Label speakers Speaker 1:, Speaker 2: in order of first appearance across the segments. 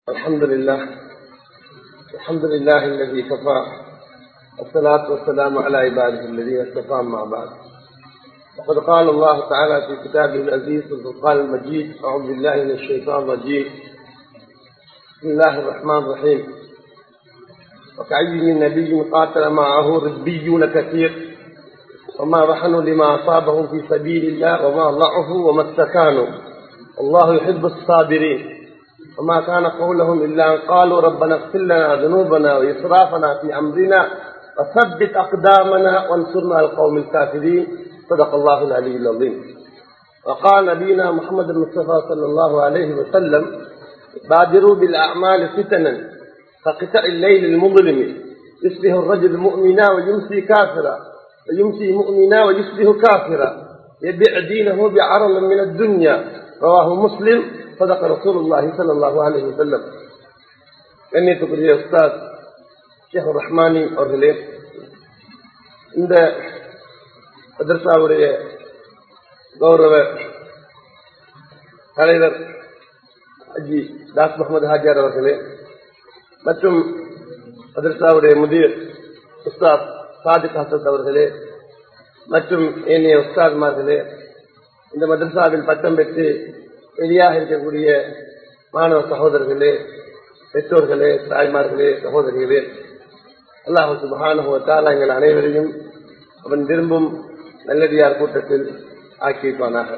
Speaker 1: الحمد لله الحمد لله الذي كفى الصلاة والسلام على عباده الذين اصطفى مع بعد وقد قال الله تعالى في كتابه العزيز في الفرقان المجيد أعوذ بالله من الشيطان الرجيم بسم الله الرحمن الرحيم وكأي من نبي قاتل معه ربيون كثير وما رحنوا لما أصابهم في سبيل الله وما ضعفوا وما استكانوا الله يحب الصابرين وما كان قولهم إلا أن قالوا ربنا اغفر لنا ذنوبنا وإسرافنا في أمرنا وثبت أقدامنا وانصرنا على القوم الكافرين صدق الله العلي العظيم وقال نبينا محمد المصطفى صلى الله عليه وسلم بادروا بالأعمال فتنا كقطع الليل المظلم يصبح الرجل مؤمنا ويمسي كافرا ويمسي مؤمنا ويصبح كافرا يبيع دينه بعرض من الدنيا رواه مسلم صدق رسول الله صلى الله عليه وسلم கண்ணியத்துக்குரிய உஸ்தாத் ஷேக் ரஹ்மானி அவர்களே இந்த மதர்சாவுடைய கௌரவ தலைவர் அஜி தாஸ் முகமது ஹாஜியார் அவர்களே மற்றும் மதர்சாவுடைய முதிர் உஸ்தாத் சாதிக் ஹசத் அவர்களே மற்றும் ஏனைய உஸ்தாத்மார்களே இந்த மதரசாவில் பட்டம் பெற்று வெளியாக இருக்கக்கூடிய மாணவ சகோதரர்களே பெற்றோர்களே தாய்மார்களே சகோதரிகளே அல்லாஹு மகானுவத்தால் எங்கள் அனைவரையும் அவன் விரும்பும் நல்லடியார் கூட்டத்தில் ஆக்கி வைப்பானாக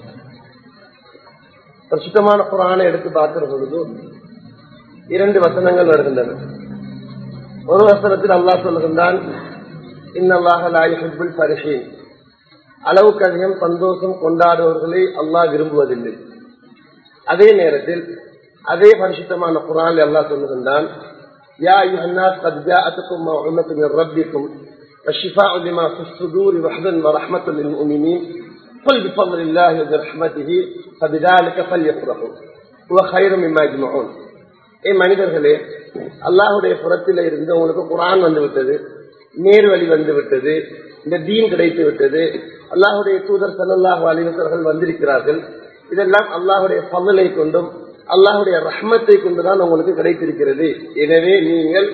Speaker 1: சுத்தமான குரானை எடுத்து பார்க்கிற பொழுது இரண்டு வசனங்கள் வருகின்றன ஒரு வசனத்தில் அல்லாஹ் சொல்லுகின்றான் இன்னல்லாக லாயுல் பரிசீன் அளவுக்கு அதிகம் சந்தோஷம் கொண்டாடுபவர்களை அல்லாஹ் விரும்புவதில்லை அதே நேரத்தில் அதே பரிசுத்தமான குரான் அல்லாஹ் சொல்லுகின்றான் يا أيها الناس قد جاءتكم موعظة من ربكم والشفاء لما في الصدور وحدا ورحمة للمؤمنين قل بفضل الله وبرحمته فبذلك فليفرحوا هو خير مما يجمعون ஏ மனிதர்களே அல்லாஹுடைய புறத்தில் இருந்து உங்களுக்கு குரான் வந்து விட்டது நேர்வழி வந்து விட்டது இந்த தீன் கிடைத்து விட்டது அல்லாஹுடைய தூதர் சல்லாஹு அலிவசர்கள் வந்திருக்கிறார்கள் இதெல்லாம் அல்லாஹுடைய பவலை கொண்டும் அல்லாஹுடைய ரஹ்மத்தை கொண்டுதான் உங்களுக்கு கிடைத்திருக்கிறது எனவே நீங்கள்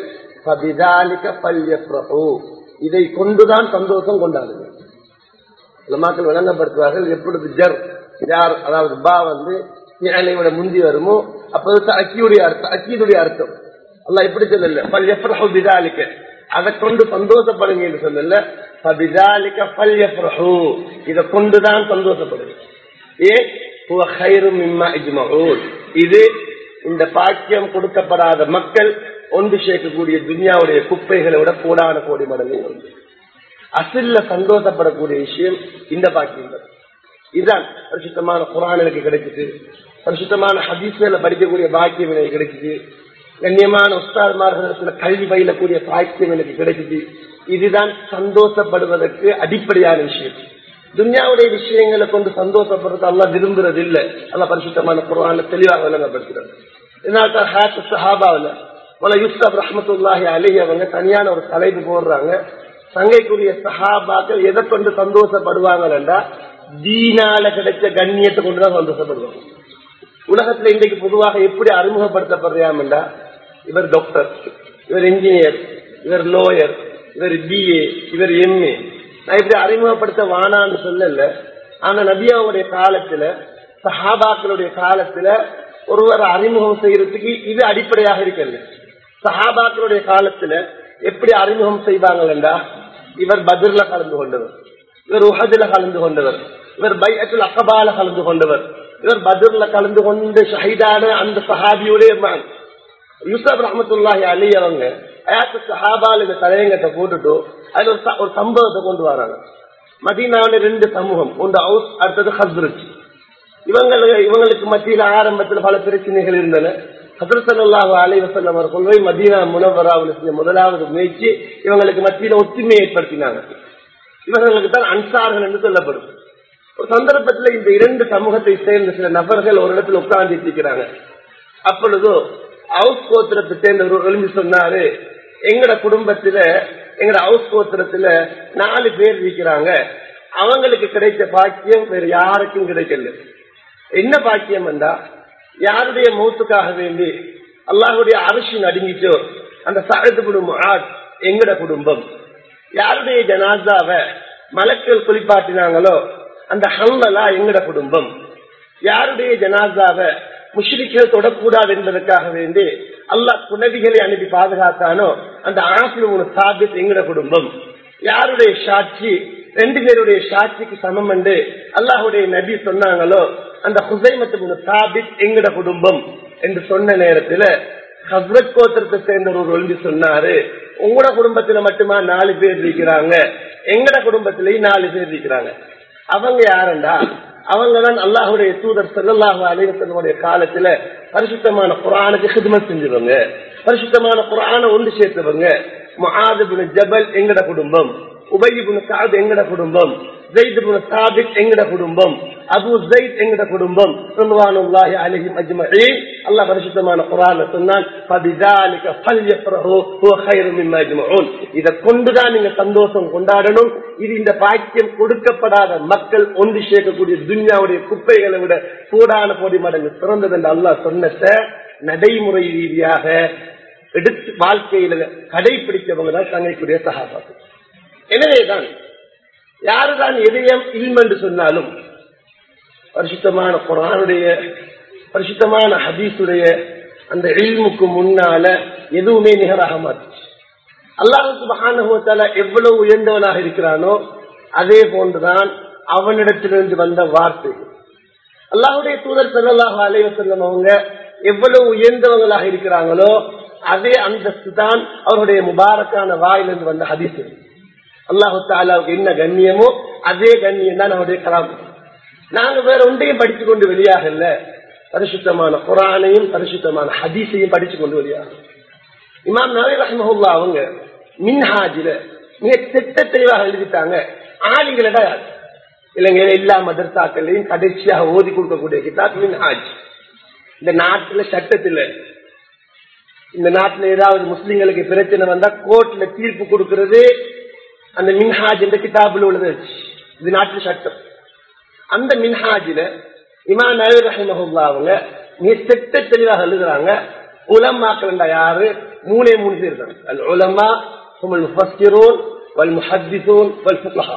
Speaker 1: இதை கொண்டுதான் சந்தோஷம் கொண்டாடுங்கள் மக்கள் விளங்கப்படுத்துவார்கள் எப்பொழுது ஜர் யார் அதாவது பா வந்து விட முந்தி வருமோ அப்போது அக்கியுடைய அர்த்தம் அக்கியுடைய அர்த்தம் அல்ல எப்படி சொல்லல பல் எஃப்ரஹு பிதாலிக்க அதை கொண்டு சந்தோஷப்படுங்க என்று சொல்லல இதை கொண்டுதான் சந்தோஷப்படுங்க ஏ இது இந்த பாக்கியம் கொடுக்கப்படாத மக்கள் ஒன்று சேர்க்கக்கூடிய துனியாவுடைய குப்பைகளை விட கூடான கோடி மடங்கு அசில்ல சந்தோஷப்படக்கூடிய விஷயம் இந்த பாக்கியம் இதுதான் பரிசுத்தமான குரான் எனக்கு கிடைச்சிட்டு பரிசுத்தமான ஹதீஸ்ல படிக்கக்கூடிய பாக்கியம் எனக்கு கிடைச்சிட்டு கண்ணியமான உஸ்தாத்மார்களிடத்துல கல்வி பயிலக்கூடிய பாக்கியம் எனக்கு கிடைச்சிட்டு இதுதான் சந்தோஷப்படுவதற்கு அடிப்படையான விஷயம் துன்யாவுடைய விஷயங்களை கொண்டு சந்தோஷப்படுறது அல்லா விரும்புறது இல்லை அல்ல பரிசுத்தமான குரான தெளிவாக விளங்கப்படுத்துறது இதனால்தான் ஹாத் சஹாபாவில் பல யூஸ்ப் ரஹமத்துல்லாஹி அலி அவங்க தனியான ஒரு தலைப்பு போடுறாங்க சங்கைக்குரிய சஹாபாக்கள் எதை கொண்டு சந்தோஷப்படுவாங்கன்றா தீனால கிடைச்ச கண்ணியத்தை கொண்டுதான் சந்தோஷப்படுவாங்க உலகத்துல இன்றைக்கு பொதுவாக எப்படி அறிமுகப்படுத்தப்படுறாமண்டா இவர் டாக்டர் இவர் இன்ஜினியர் இவர் லோயர் இவர் பிஏ இவர் எம்ஏ நான் இப்படி அறிமுகப்படுத்த வானான்னு சொல்லல ஆனா நபியாவுடைய காலத்துல சஹாபாக்களுடைய காலத்துல ஒருவர் அறிமுகம் செய்யறதுக்கு இது அடிப்படையாக இருக்கல சஹாபாக்களுடைய காலத்துல எப்படி அறிமுகம் செய்வாங்கண்டா இவர் பதிர்ல கலந்து கொண்டவர் இவர் உஹதுல கலந்து கொண்டவர் இவர் பையத்துல அக்கபால கலந்து கொண்டவர் இவர் பதிர்ல கலந்து கொண்டு ஷஹீதான அந்த சஹாபியுடைய மகன் யூசப் ரஹமத்துல்லாஹி அலி அவங்க அயாத்து சஹாபால் இந்த தலையங்கத்தை போட்டுட்டு அதுல ஒரு சம்பவத்தை கொண்டு வராங்க மதீனாவில ரெண்டு சமூகம் ஒன்று ஹவுஸ் அடுத்தது ஹஸ்ரத் இவங்களுக்கு இவங்களுக்கு மத்தியில ஆரம்பத்துல பல பிரச்சனைகள் இருந்தன ஹசரசல்லாஹு அலைவசல்லம் அவர் கொண்டு போய் மதீனா முனவராவில் செஞ்ச முதலாவது முயற்சி இவங்களுக்கு மத்தியில ஒற்றுமையை ஏற்படுத்தினாங்க இவர்களுக்கு தான் அன்சார்கள் என்று சொல்லப்படும் ஒரு சந்தர்ப்பத்தில் இந்த இரண்டு சமூகத்தை சேர்ந்த சில நபர்கள் ஒரு இடத்துல உட்கார்ந்து இருக்கிறாங்க அப்பொழுதோ ஹவுஸ் கோத்திரத்தை சேர்ந்தவர் எழுந்து சொன்னாரு எங்கட குடும்பத்துல எங்கட ஹவுஸ் கோத்திரத்துல நாலு பேர் இருக்கிறாங்க அவங்களுக்கு கிடைச்ச பாக்கியம் வேற யாருக்கும் கிடைக்கல என்ன பாக்கியம் என்றா யாருடைய மௌத்துக்காக வேண்டி அல்லாஹுடைய அரசு நடுங்கிச்சோ அந்த சகத்து முஆத் எங்கட குடும்பம் யாருடைய ஜனாசாவ மலக்கள் குளிப்பாட்டினாங்களோ அந்த ஹல்லலா எங்கட குடும்பம் யாருடைய ஜனாசாவ முஷ்ரிக்கள் தொடக்கூடாது என்பதற்காக வேண்டி அல்லாஹ் குணவிகளை அனுப்பி பாதுகாத்தானோ அந்த ஆசிரியர் சாபித் எங்கட குடும்பம் யாருடைய சாட்சி ரெண்டு பேருடைய சாட்சிக்கு சமம் என்று அல்லாஹுடைய நபி சொன்னாங்களோ அந்த ஹுசைமத்து சாபித் எங்கட குடும்பம் என்று சொன்ன நேரத்துல ஹஸ்ரத் கோத்திரத்தை சேர்ந்த ஒரு ஒழுங்கு சொன்னாரு உங்களோட குடும்பத்துல மட்டுமா நாலு பேர் இருக்கிறாங்க எங்கட குடும்பத்திலயும் நாலு பேர் இருக்கிறாங்க அவங்க யாருண்டா அவங்கதான் அல்லாஹுடைய தூதர் செல்லல்லாஹு அலைவசனுடைய காலத்துல பரிசுத்தமான குரானுக்கு ஹிதமத் செஞ்சவங்க பரிசுத்தமான குரான ஒன்று சேர்த்தவங்க மகாதுபுன ஜபல் எங்கட குடும்பம் உபயிபுன சாத் எங்கட குடும்பம் ஜெயிதுபுன சாபித் எங்கட குடும்பம் அபு ஜெயித் எங்கட குடும்பம் சொல்லுவானுல்லாஹி அலைஹிம் அஜ்மஈன் அல்லாஹ் பரிசுத்தமான குர்ஆன்ல சொன்னான் ஃபபிதாலிக ஃபல்யஃப்ரஹு ஹுவ கைரு மிம்மா யஜ்மஊன் இத கொண்டுதான் நீங்க சந்தோஷம் கொண்டாடணும் இது இந்த பாக்கியம் கொடுக்கப்படாத மக்கள் ஒன்று சேர்க்கக்கூடிய துன்யாவுடைய குப்பைகளை விட கூடான கோடி மடங்கு சிறந்தது என்று அல்லாஹ் சொன்னத நடைமுறை ரீதியாக எடுத்து வாழ்க்கையில கடைபிடிச்சவங்க தான் தங்களுக்குரிய சகாபாக்கள் எனவேதான் யாருதான் எதையும் இல்ம் என்று சொன்னாலும் பரிசுத்தமான குரானுடைய பரிசுத்தமான ஹதீஸுடைய அந்த இல்முக்கு முன்னால எதுவுமே நிகராக மாட்டுச்சு அல்லாஹுக்கு மகானுவத்தால எவ்வளவு உயர்ந்தவனாக இருக்கிறானோ அதே போன்றுதான் அவனிடத்திலிருந்து வந்த வார்த்தை அல்லாஹுடைய தூதர் செல்லாஹ் அலைவ செல்லம் அவங்க எவ்வளவு உயர்ந்தவங்களாக இருக்கிறாங்களோ அதே அந்தஸ்து தான் அவருடைய முபாரக்கான வாயிலிருந்து வந்த ஹதீஸ் அல்லாஹு தாலாவுக்கு என்ன கண்ணியமோ அதே கண்ணியம் தான் அவருடைய கலாம் நாங்க வேற ஒன்றையும் படிச்சு கொண்டு வெளியாகல பரிசுத்தமான குரானையும் பரிசுத்தமான ஹதீஸையும் படிச்சு கொண்டு வெளியாகும் இமாம் நவீ ரஹ்மஹுல்லா அவங்க மின்ஹாஜில மிக திட்ட தெளிவாக எழுதிட்டாங்க ஆலிகளடா யார் இலங்கையில எல்லா மதர்சாக்களையும் கடைசியாக ஓதி கொடுக்கக்கூடிய கிதாப் மின்ஹாஜ் இந்த நாட்டுல சட்டத்துல இந்த நாட்டுல ஏதாவது முஸ்லிம்களுக்கு பிரச்சனை வந்தா கோர்ட்ல தீர்ப்பு கொடுக்கிறது அந்த மின்ஹாஜ் என்ற கிதாபில் உள்ளது இது நாட்டு சட்டம் அந்த மின்ஹாஜில இமா நவீ ரஹிமஹுல்லா அவங்க மிக திட்ட தெளிவாக எழுதுறாங்க உலமாக்கள் யாரு மூணே மூணு பேர் தான் அல் உலமா ஹுமல் முஃபஸ்ஸிரூன் வல் முஹத்திஸூன் வல் ஃபுகஹா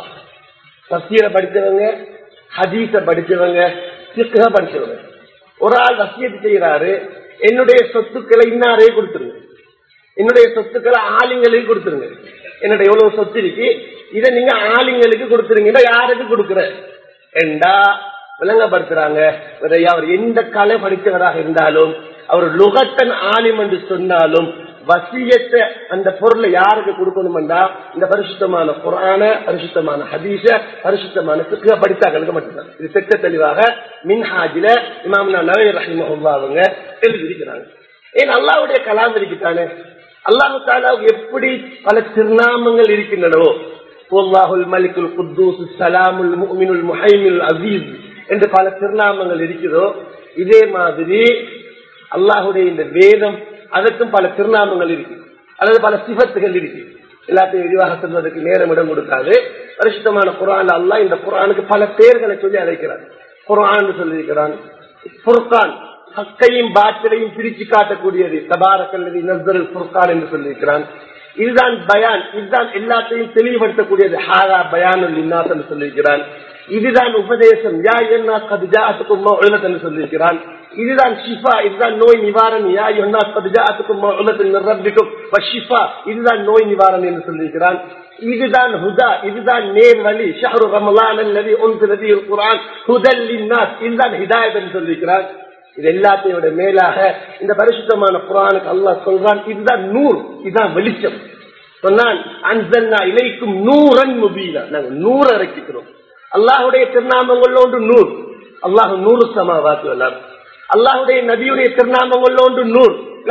Speaker 1: தஃசீரை படிச்சவங்க ஹதீஸ படிச்சவங்க ஃபிக்ஹ படிச்சவங்க ஒரு ஆள் வசியத்து செய்யறாரு என்னுடைய சொத்துக்களை இன்னாரே கொடுத்துருங்க என்னுடைய சொத்துக்களை ஆளுங்களுக்கு கொடுத்துருங்க என்னுடைய எவ்வளவு சொத்து இருக்கு இதை நீங்க ஆளுங்களுக்கு கொடுத்துருங்க யாருக்கு கொடுக்குற என்றா விளங்கப்படுத்துறாங்க அவர் எந்த கலை படித்தவராக இருந்தாலும் அவர் லுகத்தன் ஆலிம் என்று சொன்னாலும் வசியத்தை அந்த பொருளை யாருக்கு கொடுக்கணும்டா இந்த பரிசுத்தமான குரான பரிசுத்தமான ஹதீஷ பரிசுத்தமான சிக்க படித்தாக்களுக்கு மட்டும்தான் இது திட்ட தெளிவாக மின்ஹாஜில இமாம்னா நவீ ரஹிமஹுல்லா அவங்க எழுதியிருக்கிறாங்க ஏன் அல்லாவுடைய கலாம் இருக்குத்தானே அல்லாஹு தாலாவுக்கு எப்படி பல திருநாமங்கள் இருக்கின்றனவோ பொல்லாஹுல் மலிகுல் குத்தூஸ் சலாமுல் முஹ்மினுல் முஹைமில் அசீஸ் என்று பல திருநாமங்கள் இருக்கிறதோ இதே மாதிரி அல்லாஹுடைய இந்த வேதம் அதற்கும் பல திருநாமங்கள் இருக்கு அல்லது பல சிவத்துகள் இருக்கு எல்லாத்தையும் விரிவாக சொல்வதற்கு நேரம் இடம் கொடுக்காது பரிசுத்தமான குரான் அல்லாஹ் இந்த குரானுக்கு பல பெயர்களை சொல்லி அழைக்கிறான் குரான் சொல்லியிருக்கிறான் புர்கான் ஹக்கையும் பாத்திரையும் பிரிச்சு காட்டக்கூடியது தபாரக்கல்லது நஸ்தரல் புர்கான் என்று சொல்லியிருக்கிறான் இதுதான் பயான் இதுதான் எல்லாத்தையும் தெளிவுபடுத்தக்கூடியது ஹாரா பயான் இன்னாஸ் என்று சொல்லியிருக்கிறான் இதுதான் உபதேசம் யா என்ன கதுஜாத்துக்கும் என்று சொல்லியிருக்கிறான் இதுதான் ஷிஃபா இதுதான் நோய் நிவாரணம் யா என்ன கதுஜாத்துக்கும் ரப்பிக்கும் ஷிஃபா இதுதான் நோய் நிவாரணம் என்று சொல்லியிருக்கிறான் இதுதான் ஹுதா இதுதான் நேர் வழி ஷஹரு ரமலான் அல்லது ஒன்று நதி குரான் ஹுதல் இதுதான் ஹிதாயத் என்று சொல்லியிருக்கிறான் இது எல்லாத்தையோட மேலாக இந்த பரிசுத்தமான குரானுக்கு அல்லாஹ் சொல்றான் இதுதான் நூறு இதுதான் வெளிச்சம் சொன்னான் அன்சன்னா இலைக்கும் நூறன் முபீனா நாங்க நூறு இறக்கிக்கிறோம் அல்லாஹுடைய திருநாமங்கள் ஒன்று நூறு அல்லாஹ் நூறு சமாவாத்து எல்லாம் அல்லாஹுடைய நபியுடைய திருநாமங்கள் ஒன்று நூறு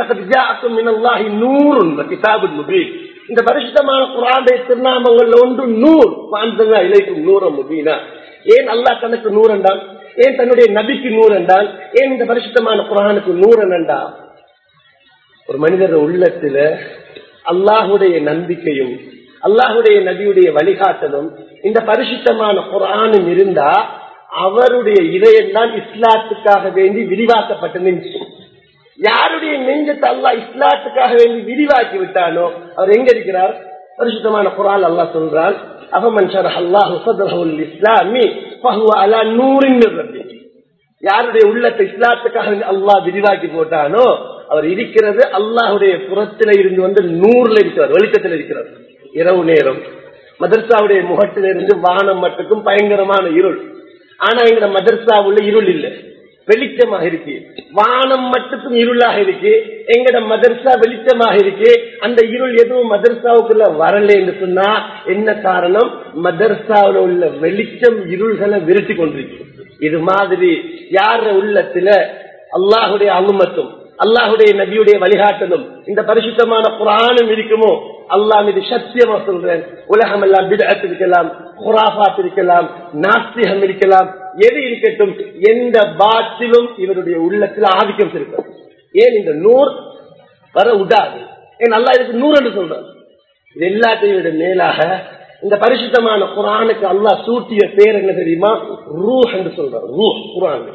Speaker 1: இந்த பரிசுத்தமான குரானுடைய திருநாமங்கள் ஒன்று நூறு அன்சன்னா இலைக்கும் நூறம் முபீனா ஏன் அல்லாஹ் தனக்கு நூறு என்றான் ஏன் தன்னுடைய நபிக்கு நூறு என்றால் ஏன் இந்த பரிசுத்தமான குரானுக்கு நூறு என்றா ஒரு மனிதர் உள்ளத்துல அல்லாஹுடைய நம்பிக்கையும் அல்லாஹுடைய நபியுடைய வழிகாட்டலும் இந்த பரிசுத்தமான குரானும் இருந்தா அவருடைய இதயம் தான் இஸ்லாத்துக்காக வேண்டி விரிவாக்கப்பட்டு நின்று யாருடைய நெஞ்சத்தை அல்லாஹ் இஸ்லாத்துக்காக வேண்டி விரிவாக்கி விட்டானோ அவர் எங்க இருக்கிறார் பரிசுத்தமான குரால் அல்லாஹ் சொல்றான் அவமன் ஷரஹ அல்லாஹு சத்ரஹு இஸ்லாமி ஃபஹுவ அலா நூரின் மின் ரப்பிஹி யாருடைய உள்ளத்தை இஸ்லாத்துக்காக அல்லாஹ் விரிவாக்கி போட்டானோ அவர் இருக்கிறது அல்லாஹுடைய புறத்தில இருந்து வந்து நூறுல இருக்கிறார் வெளிச்சத்தில் இருக்கிறார் இரவு நேரம் மதர்சாவுடைய முகத்திலிருந்து வானம் மட்டுக்கும் பயங்கரமான இருள் ஆனா எங்க மதர்சா உள்ள இருள் இல்லை வெளிச்சமாக இருக்கு வானம் மட்டுக்கும் இருளாக இருக்கு எங்கட மதர்சா வெளிச்சமாக இருக்கு அந்த இருள் எதுவும் மதர்சாவுக்குள்ள வரல என்று சொன்னா என்ன காரணம் மதர்சாவில் உள்ள வெளிச்சம் இருள்களை விரட்டி கொண்டிருக்கு இது மாதிரி யார உள்ளத்துல அல்லாஹுடைய அனுமத்தும் அல்லாஹுடைய நபியுடைய வழிகாட்டலும் இந்த பரிசுத்தமான புராணம் இருக்குமோ அல்லாஹ் மீது சத்தியமா சொல்றேன் உலகம் எல்லாம் பிடத் இருக்கலாம் குராபாத் இருக்கலாம் நாஸ்திகம் இருக்கலாம் எது இருக்கட்டும் எந்த பாத்திலும் இவருடைய உள்ளத்தில் ஆதிக்கம் இருக்கும் ஏன் இந்த நூறு வர விடாது ஏன் அல்லா இதுக்கு நூறு என்று சொல்றான் இது எல்லாத்தையும் விட மேலாக இந்த பரிசுத்தமான குரானுக்கு அல்லாஹ் சூட்டிய பேர் என்ன தெரியுமா ரூஹ் என்று சொல்றார் ரூஹ் குரான்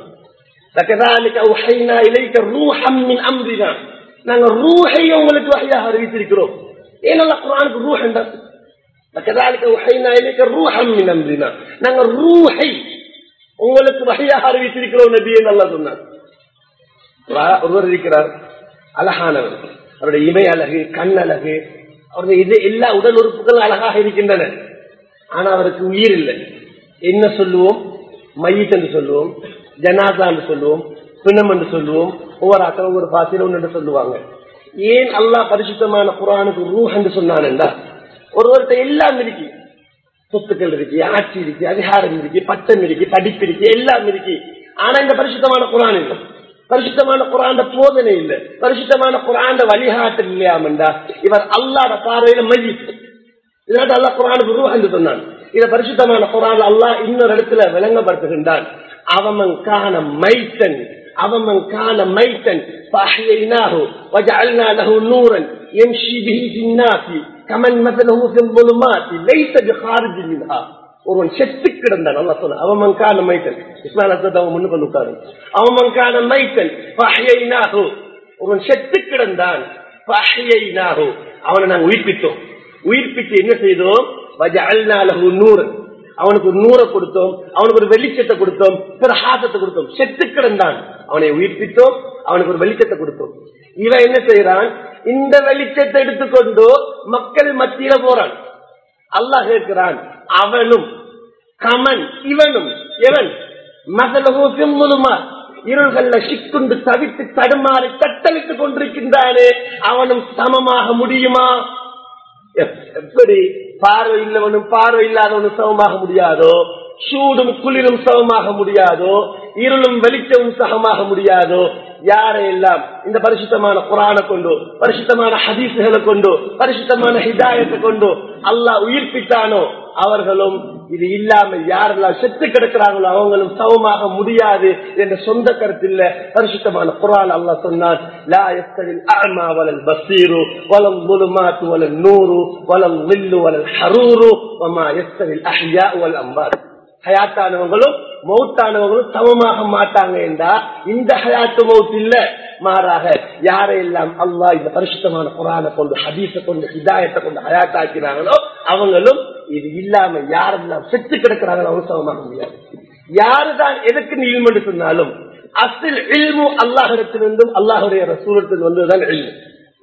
Speaker 1: நாங்க ரூஹை உங்களுக்கு வகையாக அறிவித்திருக்கிறோம் ஏனல்ல குரானுக்கு ரூஹ் என்றார் நாங்க ரூஹை உங்களுக்கு வகையாக அறிவித்திருக்கிறோம் நபியை நல்லா சொன்னார் ஒருவர் இருக்கிறார் அழகானவர் அவருடைய இமை அழகு கண் அழகு அவருடைய இது எல்லா உடல் உறுப்புகளும் அழகாக இருக்கின்றன ஆனா அவருக்கு உயிர் இல்லை என்ன சொல்லுவோம் மையத் என்று சொல்லுவோம் ஜனாதா என்று சொல்லுவோம் பிணம் என்று சொல்லுவோம் ஒவ்வொரு அக்கள் ஒவ்வொரு பாசில ஒன்று என்று சொல்லுவாங்க ஏன் அல்லாஹ் பரிசுத்தமான குரானுக்கு ரூஹ் என்று சொன்னான் ஒருவர்கிட்ட எல்லாம் இருக்கு சொத்துக்கள் இருக்கு ஆட்சி இருக்கு அதிகாரம் இருக்கு பட்டம் இருக்கு படிப்பு இருக்கு எல்லாம் இருக்கு ஆனா இந்த பரிசுத்தமான குரான் இல்லை பரிசுத்தமான குரான் போதனை இல்லை பரிசுத்தமான குரான் வழிகாட்டு இல்லையாமண்டா இவர் அல்லாத பார்வையில மையிட்டு இதனால அல்லா குரானுக்கு ரூஹ் என்று சொன்னான் இத பரிசுத்தமான குரான் அல்லாஹ் இன்னொரு இடத்துல விளங்கப்படுத்துகின்றான் அவமன் காண மைத்தன் அவமன் காண மைத்தன் فأحييناه وجعلنا له نورا يمشي به في الناس كمن مثله في الظلمات ليس بخارج منها ஒருவன் செத்து கிடந்தான் நல்லா சொன்ன அவன் காண மைத்தன் இஸ்மாயில் அசத் அவன் முன்னுக்கு வந்து உட்காரு அவன் காண மைத்தன் பஹையினாகு ஒருவன் செத்து கிடந்தான் பஹையினாகு அவனை நாங்கள் உயிர்ப்பித்தோம் உயிர்ப்பித்து என்ன செய்தோம் வஜஅல்னாலஹு நூரன் அவனுக்கு ஒரு நூறை கொடுத்தோம் அவனுக்கு ஒரு வெளிச்சத்தை கொடுத்தோம் பிற ஹாசத்தை கொடுத்தோம் செத்து கிடந்தான் அவனை உயிர்ப்பித்தோம் அவனுக்கு ஒரு வெளிச்சத்தை கொடுத்தோம் இவன் என்ன செய்யறான் இந்த வெளிச்சத்தை எடுத்துக்கொண்டு மக்கள் மத்தியில போறான் அல்லாஹ் கேட்கிறான் அவனும் கமன் இவனும் எவன் மகளூக்கும் முழுமா இருள்கள்ல சிக்குண்டு தவித்து தடுமாறி தத்தளித்துக் கொண்டிருக்கின்றானே அவனும் சமமாக முடியுமா எப்படி பார்வை இல்லவனும் பார்வை இல்லாதவனும் சமமாக முடியாதோ சூடும் குளிரும் சமமாக முடியாதோ இருளும் வெளிச்சமும் சமமாக முடியாதோ யாரையெல்லாம் இந்த பரிசுத்தமான குரானை கொண்டு பரிசுத்தமான ஹதீசுகளை கொண்டு பரிசுத்தமான ஹிதாயத்தை கொண்டு அல்லாஹ் உயிர்ப்பித்தானோ அவர்களும் இது இல்லாம யாரெல்லாம் செத்து கிடக்கிறாங்களோ அவங்களும் சமமாக முடியாது என்ற சொந்த கருத்தில் பரிசுத்தமான குரான் அல்லா சொன்னான் லா எஸ்தலில் அஅமா வலல் பஸ்ஸீரு வலம் ظلمات வலல் நூறு வலம் வில்லு வலல் ஹரூரு வமா எஸ்தலில் அஹ்யா வல் அம்பார் ஹயாத்தானவங்களும் மௌத்தானவங்களும் சமமாக மாட்டாங்க என்றா இந்த ஹயாத்து மௌத் இல்ல மாறாக யாரையெல்லாம் அல்லாஹ் இந்த பரிசுத்தமான குரானை கொண்டு ஹதீஸை கொண்டு ஹிதாயத்தை கொண்டு ஹயாத்தாக்கிறாங்களோ அவங்களும் இது இல்லாம யாரெல்லாம் செத்து கிடக்கிறாங்களோ அவங்க சமமாக முடியாது யாருதான் எதுக்கு நீ இல்மு சொன்னாலும் அசில் இல்மு அல்லாஹிடத்திலிருந்தும் அல்லாஹுடைய ரசூலத்தில் வந்ததுதான் இல்மு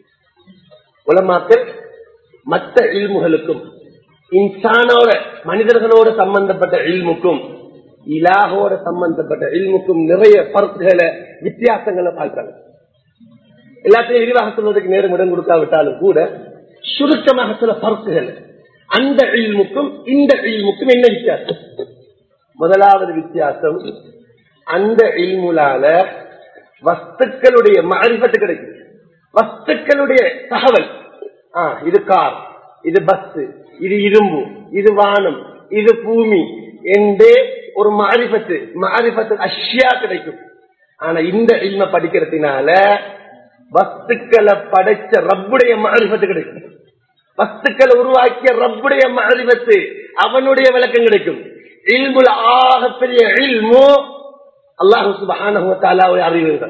Speaker 1: உலமாக்கள் மற்ற இல்முகளுக்கும் இன்சானோட மனிதர்களோட சம்பந்தப்பட்ட இல்முக்கும் இலாகோட சம்பந்தப்பட்ட இல்முக்கும் நிறைய பருப்புகளை வித்தியாசங்களை பார்க்கிறாங்க எல்லாத்தையும் விரிவாக சொல்வதற்கு நேரம் இடம் கொடுக்காவிட்டாலும் கூட சுருக்கமாக சில பருப்புகள் அந்த இல்முக்கும் இந்த இல்முக்கும் என்ன வித்தியாசம் முதலாவது வித்தியாசம் அந்த இல்முலால வஸ்துக்களுடைய மாறிபத்து கிடைக்கும் வஸ்துக்களுடைய தகவல் ஆ இது கார் இது பஸ் இது இரும்பு இது வானம் இது பூமி என்று ஒரு மாரிபத்து மாரிபத்து அஷ்யா கிடைக்கும் ஆனா இந்த இல்ம படிக்கிறதுனால வஸ்துக்களை படைச்ச ரப்புடைய மாரிபத்து கிடைக்கும் வஸ்துக்களை உருவாக்கிய ரப்புடைய மாரிபத்து அவனுடைய விளக்கம் கிடைக்கும் இல்முல ஆகப்பெரிய இல்மோ அல்லாஹு சுபஹானஹு தஆலாவுடைய அறிவுகள்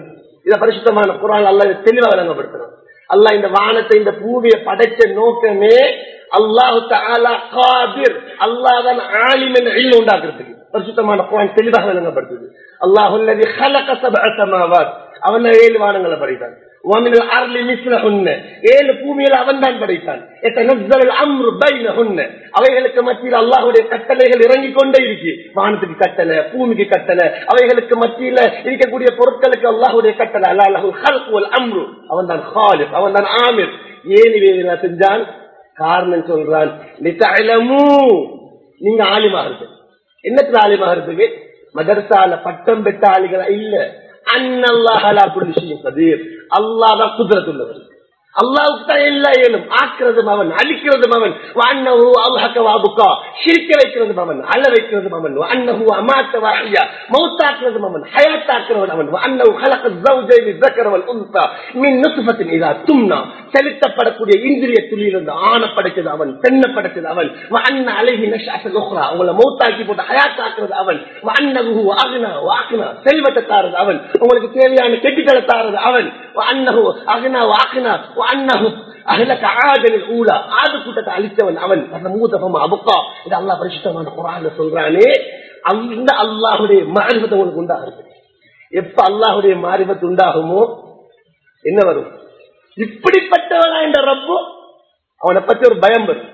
Speaker 1: இத பரிசுத்தமான குரான் அல்ல தெளிவா விளங்கப்படுத்தணும் அல்லாஹ் இந்த வானத்தை இந்த பூமியை படைச்ச நோக்கமே அல்லாஹு தாலா காதிர் அல்லாஹ் தான் ஆலிம் என்ற இல் உண்டாக்குறதுக்கு பரிசுத்தமான குரான் தெளிவாக விளங்கப்படுத்துது அல்லாஹுல்லதி خلق سبع سماوات அவன் ஏழு வானங்களை படைத்தான் ومن الارض مثلهن ஏழு பூமியில அவன் தான் படைத்தான் يتنزل الامر بينهن அவைகளுக்கு மத்தியில் அல்லாஹ்வுடைய கட்டளைகள் இறங்கி கொண்டே இருக்கு வானத்துக்கு கட்டளை பூமிக்கு கட்டளை அவைகளுக்கு மத்தியில இருக்கக்கூடிய பொருட்களுக்கு அல்லாஹ்வுடைய கட்டளை அல்லாஹ் ஹல்க் வல் அம்ரு அவன் தான் ஹாலிக் அவன் தான் ஆமிர் ஏன் இதை செஞ்சான் காரணம் சொல்றான் லிதஅலமு நீங்க ஆலிமாகிறது என்னத்துல ஆலிமாகிறதுக்கு மதரசால பட்டம் பெற்ற ஆளிகளா இல்ல அன்னல்லாஹலா குல்லி ஷைஇன் கதீர் அல்லாஹ் தான் குதிரத்துள்ளவர் அல்லாவுக்கு தான் எல்லா ஏழும் ஆக்குறதும் அவன் அழிக்கிறதும் அவன் அன்னஹு அல்ஹக வாபுக்கா சிரிக்க வைக்கிறதும் அவன் அழ வைக்கிறதும் அவன் அன்னஹு அமாத்த வாஹியா மௌத்தாக்குறதும் அவன் ஹயாத்தாக்குறவன் அவன் அன்னஹு خلق الزوجين الذكر والانثى من نطفه اذا تمنى செலுத்தப்படக்கூடிய இந்திரிய துளியிலிருந்து ஆண படைச்சது அவன் பெண்ண படைச்சது அவன் அண்ண அழகி நஷ்டாசல் உஹ்ரா உங்களை மௌத்தாக்கி போட்டு ஹயாத்தாக்குறது அவன் அன்னகு அகுனா வாக்குனா செல்வத்தை தாரது அவன் உங்களுக்கு தேவையான கெட்டிகளை தாரது அவன் அன்னகு அகுனா வாக்குனா அன்னகு அகலக்க ஆதனில் ஊழா ஆது கூட்டத்தை அழித்தவன் அவன் அந்த மூதபம் அபுக்கா இது அல்லா பரிசுத்தமான குரான் சொல்றானே அந்த அல்லாஹுடைய மாரிபத்தை உங்களுக்கு உண்டாகுது எப்ப அல்லாஹுடைய மாரிபத்து உண்டாகுமோ என்ன வரும் இப்படிப்பட்டவனா என்ற ரப்போ அவனை பத்தி ஒரு பயம் வரும்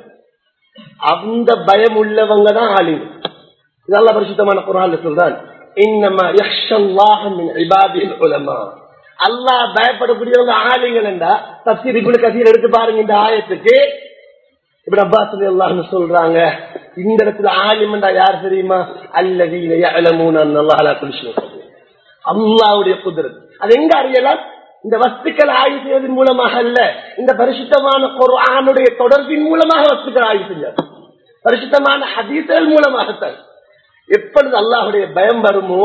Speaker 1: அந்த பயம் உள்ளவங்க தான் ஆளுங்க இதெல்லாம் பரிசுத்தமான குரான் சொல்றான் இன்னமா யக்ஷல்லாஹ மின் இபாதில் உலமா அல்லாஹ் பயப்படக்கூடியவங்க ஆளுங்கள் என்றா தப்சீர் இப்படி கசீர் எடுத்து பாருங்க இந்த ஆயத்துக்கு இப்படி அப்பாஸ் அல்லாஹ்னு சொல்றாங்க இந்த இடத்துல ஆலிமண்டா யார் தெரியுமா அல்லதீன யஅலமூன அன்னல்லாஹ லா குல்லி ஷைஇன் கதீர் அல்லாஹ்வுடைய குதிரத் அது எங்க அறியலாம் இந்த வஸ்துக்கள் ஆய்வு செய்வதன் மூலமாக அல்ல இந்த பரிசுத்தமான குர்ஆனுடைய தொடர்பின் மூலமாக வஸ்துக்கள் ஆய்வு செஞ்சார் பரிசுத்தமான ஹதீசுகள் மூலமாகத்தான் எப்பொழுது அல்லாஹுடைய பயம் வருமோ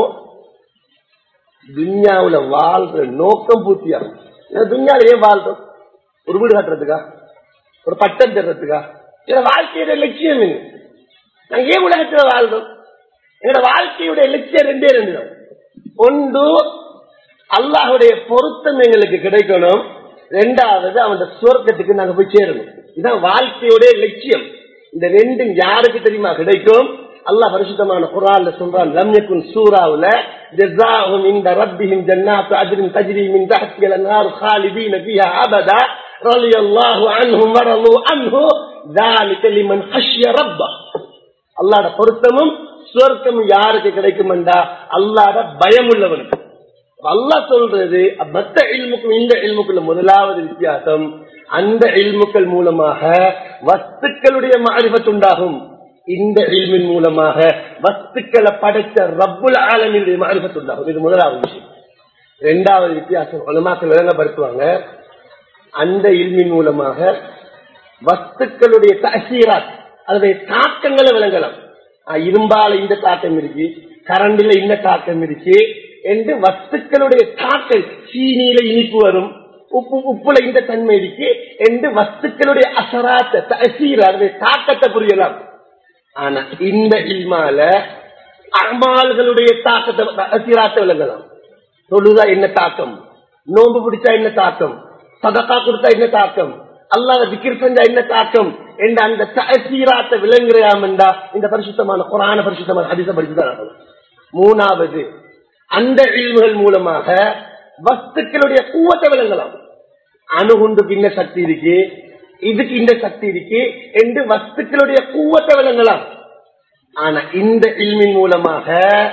Speaker 1: துன்யாவுல வாழ்ற நோக்கம் பூர்த்தியாகும் ஏன்னா துன்யால ஏன் வாழ்றோம் ஒரு வீடு கட்டுறதுக்கா ஒரு பட்டம் தர்றதுக்கா எங்க வாழ்க்கையோட லட்சியம் என்ன நாங்க ஏன் உலகத்துல வாழ்றோம் எங்களோட வாழ்க்கையுடைய லட்சியம் ரெண்டே ரெண்டு தான் ஒன்று அல்லாஹுடைய பொருத்தம் எங்களுக்கு கிடைக்கணும் ரெண்டாவது அவன் சுவர்க்கத்துக்கு நாங்க போய் சேரணும் இதுதான் வாழ்க்கையுடைய லட்சியம் இந்த ரெண்டும் யாருக்கு தெரியுமா கிடைக்கும் அல்லாஹ் பரிசுத்தமான குரான்ல சொல்றான் லம்யக்குன் சூராவுல ஜஸாஹும் இந்த ரப்பிஹிம் ஜன்னாத்து அஜ்ரின் தஜ்ரி மின் தஹ்திஹா அன்ஹார் خالدين فيها ابدا رضي الله عنهم ورضوا عنه ذلك لمن خشي ربه அல்லாஹ்ட பொருத்தமும் சுவர்க்கமும் யாருக்கு கிடைக்கும்டா அல்லாஹ்ட பயம் உள்ளவனுக்கு அல்லாஹ் சொல்றது மத்த இல்முக்கும் இந்த இல்முக்குள்ள முதலாவது வித்தியாசம் அந்த இல்முக்கள் மூலமாக வஸ்துக்களுடைய மாறிபத்து உண்டாகும் இந்த இல்மின் மூலமாக வஸ்துக்களை படைத்த ரப்புல் ஆலமினுடைய மாறிபத்து உண்டாகும் இது முதலாவது விஷயம் இரண்டாவது வித்தியாசம் உலமாக்கள் விளங்கப்படுத்துவாங்க அந்த இல்மின் மூலமாக வஸ்துக்களுடைய தசீராத் அதனுடைய தாக்கங்களை விளங்கலாம் ஆஹ் இரும்பால இந்த தாக்கம் இருக்கு கரண்டில இந்த தாக்கம் இருக்கு என்று வஸ்துக்களுடைய தாக்கம் சீனியில இனிப்பு வரும் உப்பு உப்புல இந்த தன்மை இருக்கு என்று வஸ்துக்களுடைய அசராத்த தசீர் அதனுடைய தாக்கத்தை புரியலாம் ஆனா இந்த இல்மால அமால்களுடைய தாக்கத்தை அசீராத்த விளங்கலாம் தொழுதா என்ன தாக்கம் நோன்பு பிடிச்சா என்ன தாக்கம் சதக்கா கொடுத்தா என்ன தாக்கம் அல்லாத விக்கிர் செஞ்சா என்ன தாக்கம் என்ற அந்த தசீராத்த விளங்குறாமண்டா இந்த பரிசுத்தமான குரான பரிசுத்தமான ஹதீச படிச்சுதான் மூணாவது அந்த இல்முகள் மூலமாக வஸ்துக்களுடைய கூவத்தை விளங்கலாம் அணுகுண்டுக்கு இந்த சக்தி இருக்கு இதுக்கு இந்த சக்தி இருக்கு என்று வஸ்துக்களுடைய கூவத்தை விளங்கலாம் ஆனா இந்த இல்மின் மூலமாக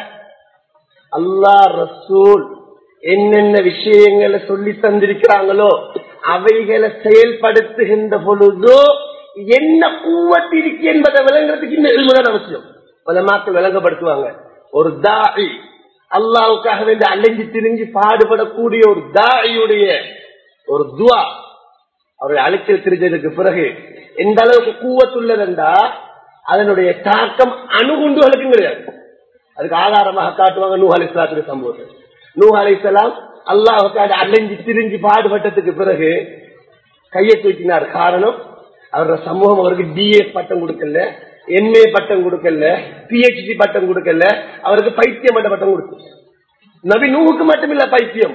Speaker 1: அல்லாஹ் ரசூல் என்னென்ன விஷயங்களை சொல்லி தந்திருக்கிறாங்களோ அவைகளை செயல்படுத்துகின்ற பொழுதோ என்ன கூவத்து இருக்கு என்பதை விளங்குறதுக்கு இந்த இல்முதான் அவசியம் பல மக்கள் விளங்கப்படுத்துவாங்க ஒரு தாய் அல்லாவுக்காக வேண்டி அலைஞ்சு திரிஞ்சு பாடுபடக்கூடிய ஒரு தாயுடைய ஒரு துவா அவருடைய அழைச்சல் திரிஞ்சதுக்கு பிறகு எந்த அளவுக்கு கூவத்துள்ளதென்றா அதனுடைய தாக்கம் அணுகுண்டுகளுக்கும் கிடையாது அதுக்கு ஆதாரமாக காட்டுவாங்க நூ அலிஸ்லாத்துடைய சம்பவத்தை நூ அலிசலாம் அல்லாவுக்காக அலைஞ்சு திரிஞ்சு பாடுபட்டதுக்கு பிறகு கையை தூக்கினார் காரணம் அவரோட சமூகம் அவருக்கு பிஏ பட்டம் கொடுக்கல எம்ஏ பட்டம் கொடுக்கல பிஹெச்டி பட்டம் கொடுக்கல அவருக்கு பைத்தியம் பட்ட பட்டம் கொடுத்து நபி நூவுக்கு மட்டும் இல்ல பைத்தியம்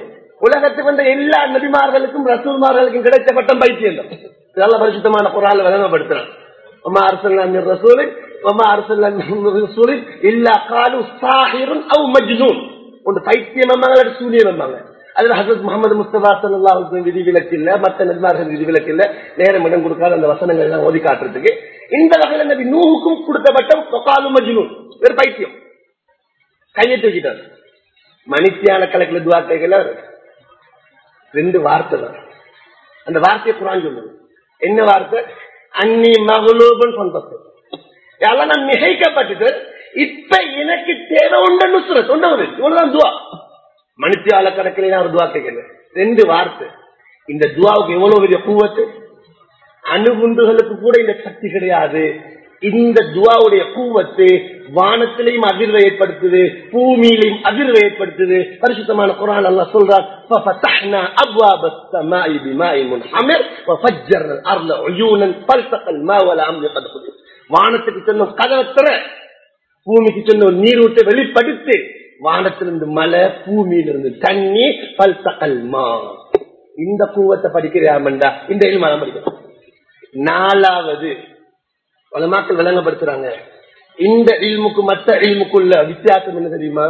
Speaker 1: உலகத்துக்கு வந்த எல்லா நபிமார்களுக்கும் ரசூல்மார்களுக்கும் கிடைச்ச பட்டம் பைத்தியம் தான். இதெல்லாம் பரிசுத்தமான குரால் விளங்கப்படுத்துறான் ஒமா அரசல்லா மின் ரசூலின் ஒமா அரசல்லா மின் ரசூலின் இல்லா காலு சாஹிருன் அவ் மஜ்னூன் ஒன்று பைத்தியம் அம்மாங்க சூனியம் அம்மாங்க அதுல ஹசரத் முகமது முஸ்தபா சல்லாஹுக்கு விதி விலக்கு இல்ல மத்த நபிமார்கள் விதி விலக்கு இல்ல நேரம் இடம் கொடுக்காத அந்த வசனங்கள் எல்லாம் ஓதி காட்டுறதுக்கு இந்த வகையில நபி நூஹுக்கும் கொடுக்கப்பட்ட காலு மஜ்னூன் ஒரு பைத்தியம் கையை தூக்கிட்டார் மணித்தியான கணக்குல துவா கேட்கல ரெண்டு வார்த்தை தான் அந்த வார்த்தையை குரான் சொல்லுது என்ன வார்த்தை அன்னி மகளூபன் சொந்தத்து எல்லாம் நான் மிகைக்கப்பட்டுட்டு இப்ப எனக்கு தேவை உண்டு நுசுரத் உண்டு இவ்வளவுதான் துவா மணித்தியால கணக்கில் நான் ஒரு துவா கேட்கல ரெண்டு வார்த்தை இந்த துவாவுக்கு எவ்வளவு பெரிய கூவத்து அணுகுண்டுகளுக்கு கூட இந்த சக்தி கிடையாது இந்த துவாவுடைய கூவத்து வானத்திலையும் அதிர்வை ஏற்படுத்துது பூமியிலையும் அதிர்வை ஏற்படுத்துது பரிசுத்தமான குரான் அல்லா சொல்றார் ففتحنا أبواب السماء بماء منحمر وفجرنا الأرض عيونا فالتقى الماء ولا أمر قد خلق வானத்துக்கு சொன்ன கதவத்திர பூமிக்கு சொன்ன நீரூட்டை வெளிப்படுத்து வானத்திலிருந்து மலை பூமியிலிருந்து தண்ணி பல்தகல் மா இந்த கூவத்தை படிக்கிறாமண்டா இந்த இல்மானம் படிக்கணும் நாலாவது பல மக்கள் விளங்கப்படுத்துறாங்க இந்த இல்முக்கு மற்ற இல்முக்குள்ள வித்தியாசம் என்ன தெரியுமா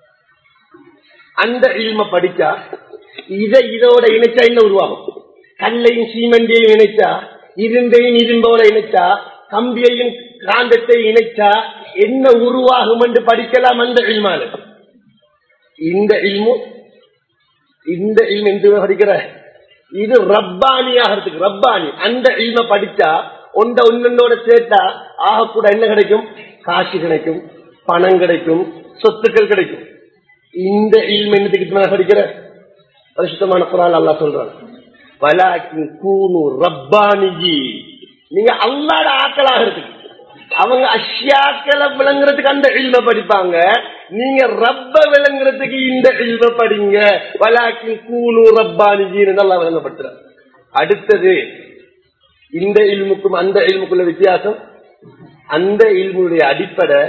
Speaker 1: அந்த இல்ம படிச்சா இதை இதோட இணைச்சா என்ன உருவாகும் கல்லையும் சீமெண்டையும் இணைச்சா இருந்தையும் இரும்போட இணைச்சா கம்பியையும் காந்தத்தை இணைச்சா என்ன உருவாகும் என்று படிக்கலாம் அந்த இல்மால இந்த இல்மு இந்த இல்மு எந்த படிக்கிற இது ரப்பானி ஆகிறதுக்கு ரப்பானி அந்த இல்ம படிச்சா ஒன்ற ஒன்னோட சேர்த்தா ஆக கூட என்ன கிடைக்கும் காசு கிடைக்கும் பணம் கிடைக்கும் சொத்துக்கள் கிடைக்கும் இந்த இல்ம என்னத்துக்கு மேல படிக்கிற பரிசுத்தமான குரான் அல்லா சொல்றான் வலாக்கின் கூனு ரப்பானிஜி நீங்க அல்லாட ஆக்களாக இருக்கு அவங்க அஷ்யாக்களை விளங்குறதுக்கு அந்த இல்ம படிப்பாங்க நீங்க ரப்ப விளங்குறதுக்கு இந்த இல்ம படிங்க வலாக்கின் கூனு ரப்பானிஜின்னு நல்லா விளங்கப்படுத்துற அடுத்தது இந்த இல்முக்கும் அந்த இல்முக்குள்ள வித்தியாசம் அந்த இல்முடைய அடிப்படை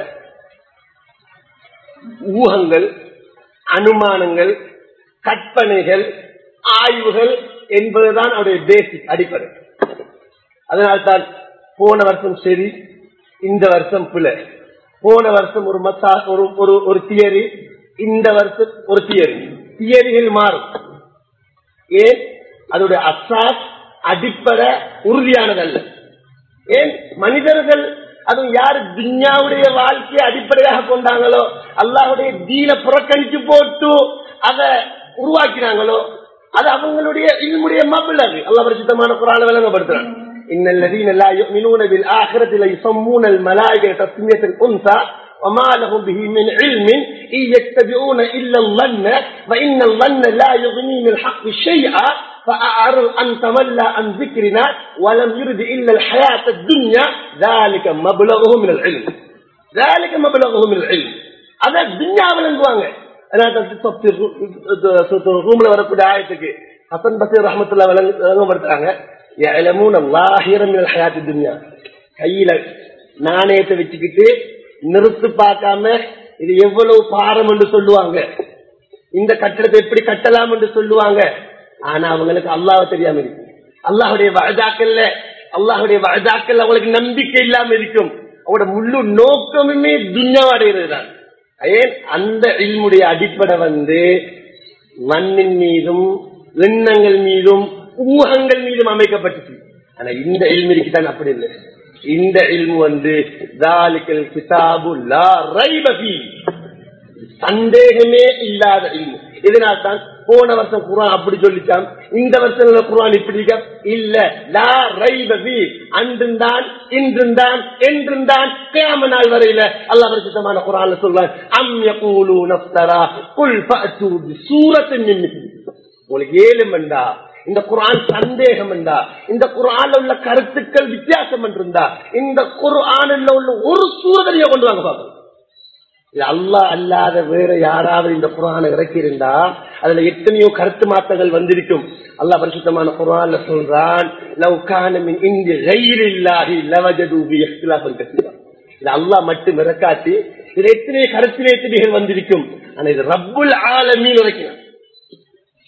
Speaker 1: ஊகங்கள் அனுமானங்கள் கற்பனைகள் ஆய்வுகள் என்பதுதான் அவருடைய பேசிக் அடிப்படை அதனால்தான் போன வருஷம் சரி இந்த வருஷம் பிள்ளை போன வருஷம் ஒரு மசா ஒரு ஒரு ஒரு தியரி இந்த வருஷம் ஒரு தியரி தியரிகள் மாறும் ஏன் அதோட அசாஸ் அடிப்படை உறுதியானதல்ல ஏன் மனிதர்கள் அதுவும் யாரு துன்யாவுடைய வாழ்க்கையை அடிப்படையாக கொண்டாங்களோ அல்லாஹுடைய தீன புறக்கணிச்சு போட்டு அதை உருவாக்கினாங்களோ அது அவங்களுடைய இல்முடைய மபிள் அது அல்லா பரிசுத்தமான குரான விளங்கப்படுத்துறாங்க إن الذين لا يؤمنون بالآخرة ليسمون الملائكة تسمية الأنثى وما لهم به من علم إن يتبعون إلا الظن وإن الظن لا يغني من الحق شيئا فأعرض أن تولى عن ذكرنا ولم يرد إلا الحياة الدنيا ذلك مبلغه من العلم ذلك مبلغه من العلم هذا الدنيا விளங்குவாங்க ரூம்ல வரக்கூடிய ஆயத்துக்கு ஹசன் பசீர் ரஹமத்துல்லா விளங்கப்படுத்துறாங்க கையில நாணயத்தை வச்சுக்கிட்டு நிறுத்து பார்க்காம இது எவ்வளவு பாரம் என்று சொல்லுவாங்க இந்த கட்டடத்தை எப்படி கட்டலாம் என்று சொல்லுவாங்க ஆனா அவங்களுக்கு அல்லாஹ் தெரியாம இருக்கு அல்லாஹுடைய வழதாக்கல்ல அல்லாஹுடைய வழதாக்கல் அவங்களுக்கு நம்பிக்கை இல்லாம இருக்கும் அவங்களோட முழு நோக்கமுமே துன்யாவடைகிறது தான் ஏன் அந்த இல்முடைய அடிப்படை வந்து மண்ணின் மீதும் எண்ணங்கள் மீதும் ஊகங்கள் மீதும் அமைக்கப்பட்டுச்சு ஆனா இந்த இல்மு இருக்குதான் அப்படி இல்லை இந்த இல்மு வந்து தாலிக்கல் கிதாபு லா ரைபி சந்தேகமே இல்லாத இல்மு இதனால் தான் போன வருஷம் குரான் அப்படி சொல்லிச்சான் இந்த வருஷம் குரான் இப்படி இல்ல லா ரைபி அன்றும் தான் இன்றும் தான் என்றும் தான் கேம நாள் வரையில அல்லா பரிசுத்தமான குரான் சொல்வான் அம் யகூலு நஃப்தரா குல் ஃபஅத்து பிசூரத்தின் மின் உங்களுக்கு ஏழு மண்டா இந்த குரான் சந்தேகம் என்றா இந்த குரான் உள்ள கருத்துக்கள் வித்தியாசம் என்றிருந்தா இந்த குரான் உள்ள ஒரு சூழலையோ கொண்டு வாங்க பார்க்கணும் அல்லா அல்லாத வேற யாராவது இந்த குரானை இறக்கியிருந்தா அதுல எத்தனையோ கருத்து மாற்றங்கள் வந்திருக்கும் அல்லா பரிசுத்தமான குரான்ல சொல்றான் இங்கு இல்லாஹி லவஜதூபி இது அல்லா மட்டும் இறக்காட்டி இது எத்தனை கருத்து வேற்றுமைகள் வந்திருக்கும் ஆனா இது ரப்புல் ஆலமீன் இறக்கினான்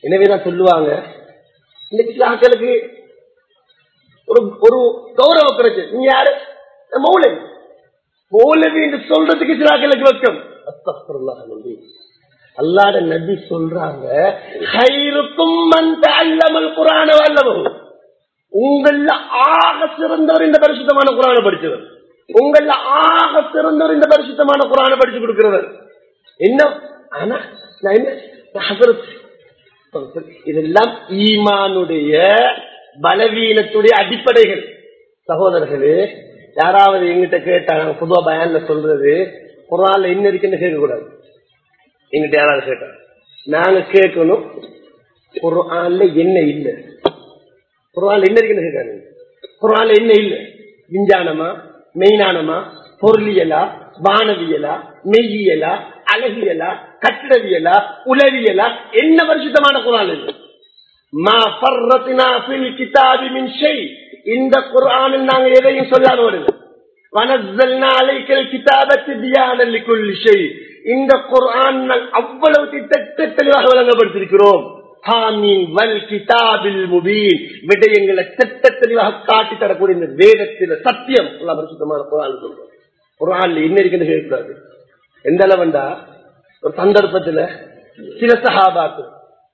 Speaker 1: எனவேதான் சொல்லுவாங்க இன்னைக்கு சில ஆட்களுக்கு ஒரு ஒரு கௌரவ பிரச்சனை நீங்க யாரு மௌலவி மௌலவி என்று சொல்றதுக்கு சில ஆட்களுக்கு வெக்கம் அஸ்தக்ஃபிருல்லாஹ் நபி. அல்லாஹ்ட நபி சொல்றாங்க "ஹைருக்கும் மன் தஅல்லமல் குர்ஆன வல்லமஹு." உங்கள ஆக சிறந்தவர் இந்த பரிசுத்தமான குரானை படிச்சவர் உங்கள ஆக சிறந்தவர் இந்த பரிசுத்தமான குரானை படிச்சு கொடுக்கிறவர் என்ன ஆனா நான் என்ன நான் ஹசரத். இதெல்லாம் ஈமானுடைய பலவீனத்துடைய அடிப்படைகள் சகோதரர்களே யாராவது எங்கிட்ட கேட்டாங்க பொதுவா பயான்ல சொல்றது குரான்ல என்ன இருக்குன்னு கேட்க கூடாது எங்கிட்ட யாராவது கேட்டாங்க நாங்க கேட்கணும் குரான்ல என்ன இல்லை குரான்ல என்ன இருக்குன்னு கேட்காது குரான்ல என்ன இல்ல விஞ்ஞானமா மெய்ஞானமா பொருளியலா வானவியலா மெய்யியலா அழகியலா கட்டிடவியலா உளவியலா என்ன வருஷத்தமான குரான் இது மா ஃபர்ரத்னா ஃபில் கிதாபி மின் ஷை இந்த குர்ஆனில் நாங்க எதையும் சொல்லாத வருது வனஸ்ஸல்னா அலைக்கல் கிதாப திப்யானல் லிகுல்லி ஷை இந்த குர்ஆன் நாங்கள் அவ்வளவு திட்ட தெளிவாக வழங்கப்படுத்திருக்கிறோம் ஹாமீன் வல் கிதாபில் முபீன் விடயங்களை திட்ட தெளிவாக காட்டி தரக்கூடிய இந்த வேதத்தில் சத்தியம் அல்லாஹ் பரிசுத்தமான குர்ஆன் சொல்றோம் குர்ஆன்ல என்ன இருக்குன்னு கேட்கக்கூடாது எந்த அளவுண்டா ஒரு சந்தர்ப்பத்துல சில சஹாபாக்கள்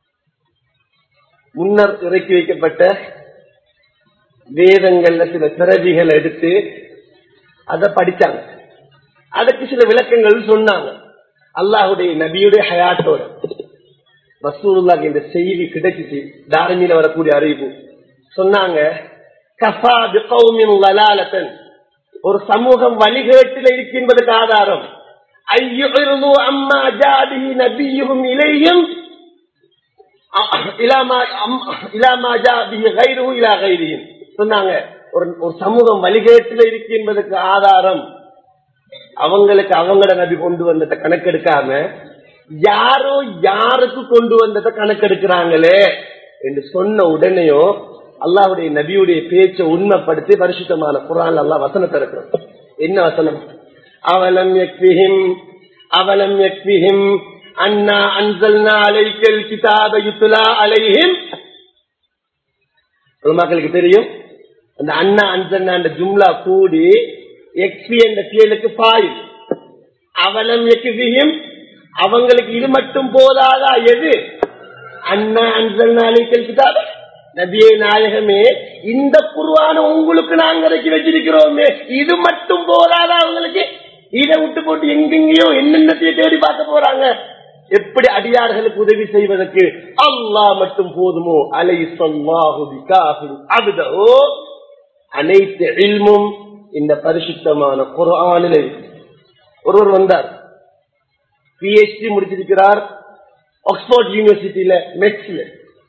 Speaker 1: முன்னர் இறக்கி வைக்கப்பட்ட வேதங்கள்ல சில பிறவிகளை எடுத்து அதை படிச்சாங்க அதுக்கு சில விளக்கங்கள் சொன்னாங்க அல்லாஹுடைய நபியுடைய ஹயாத்தோட ரசூலுல்லாஹ் இந்த செய்தி கிடைச்சிச்சு தாரமியில வரக்கூடிய அறிவிப்பு சொன்னாங்க கஃபா பிகௌமின் லலாலத்தன் ஒரு சமூகம் வழிகேட்டில் இருக்கின்றதுக்கு ஆதாரம் ஐயுறு அம்மா ஜாதிஹி நபியுகும் இலையும் சொன்னாங்க ஒரு ஒரு சமூகம் வழிகேட்டில் இருக்கு என்பதற்கு ஆதாரம் அவங்களுக்கு அவங்களோட நபி கொண்டு வந்ததை கணக்கெடுக்காம யாரோ யாருக்கு கொண்டு வந்ததை கணக்கெடுக்கிறாங்களே என்று சொன்ன உடனேயும் அல்லாஹுடைய நபியுடைய பேச்சை உண்மைப்படுத்தி பரிசுத்தமான குரான் அல்லாஹ் வசனத்தை இருக்கிறோம் என்ன வசனம் அவலம் யக்விஹிம் அவலம் யக்விஹிம் அண்ணா அன்சல்னா அலைக்கல் கிதாப யுத்துலா அலைஹிம் மக்களுக்கு தெரியும் அந்த அண்ணா அன்சல்னா அந்த ஜும்லா கூடி எக்ஸ்பி என்ற செயலுக்கு பாயில் அவலம் எக்விஹிம் அவங்களுக்கு இது மட்டும் போதாதா எது அண்ணா அன்சல்னா அலைக்கல் கிதாப நபியே நாயகமே இந்த குருவான உங்களுக்கு நாங்க இறக்கி வச்சிருக்கிறோமே இது மட்டும் போதாதா அவங்களுக்கு இதை விட்டு போட்டு எங்கெங்கயோ என்னென்னத்தையும் தேடி பார்க்க போறாங்க எப்படி அடியார்களுக்கு உதவி செய்வதற்கு அல்லாஹ் மட்டும் போதுமோ அலை சொல்லாஹு அனைத்து இல்மும் இந்த பரிசுத்தமான குரானில் ஒருவர் வந்தார் பிஹெச்டி முடிச்சிருக்கிறார் ஆக்ஸ்போர்ட் யூனிவர்சிட்டியில மெட்ஸ்ல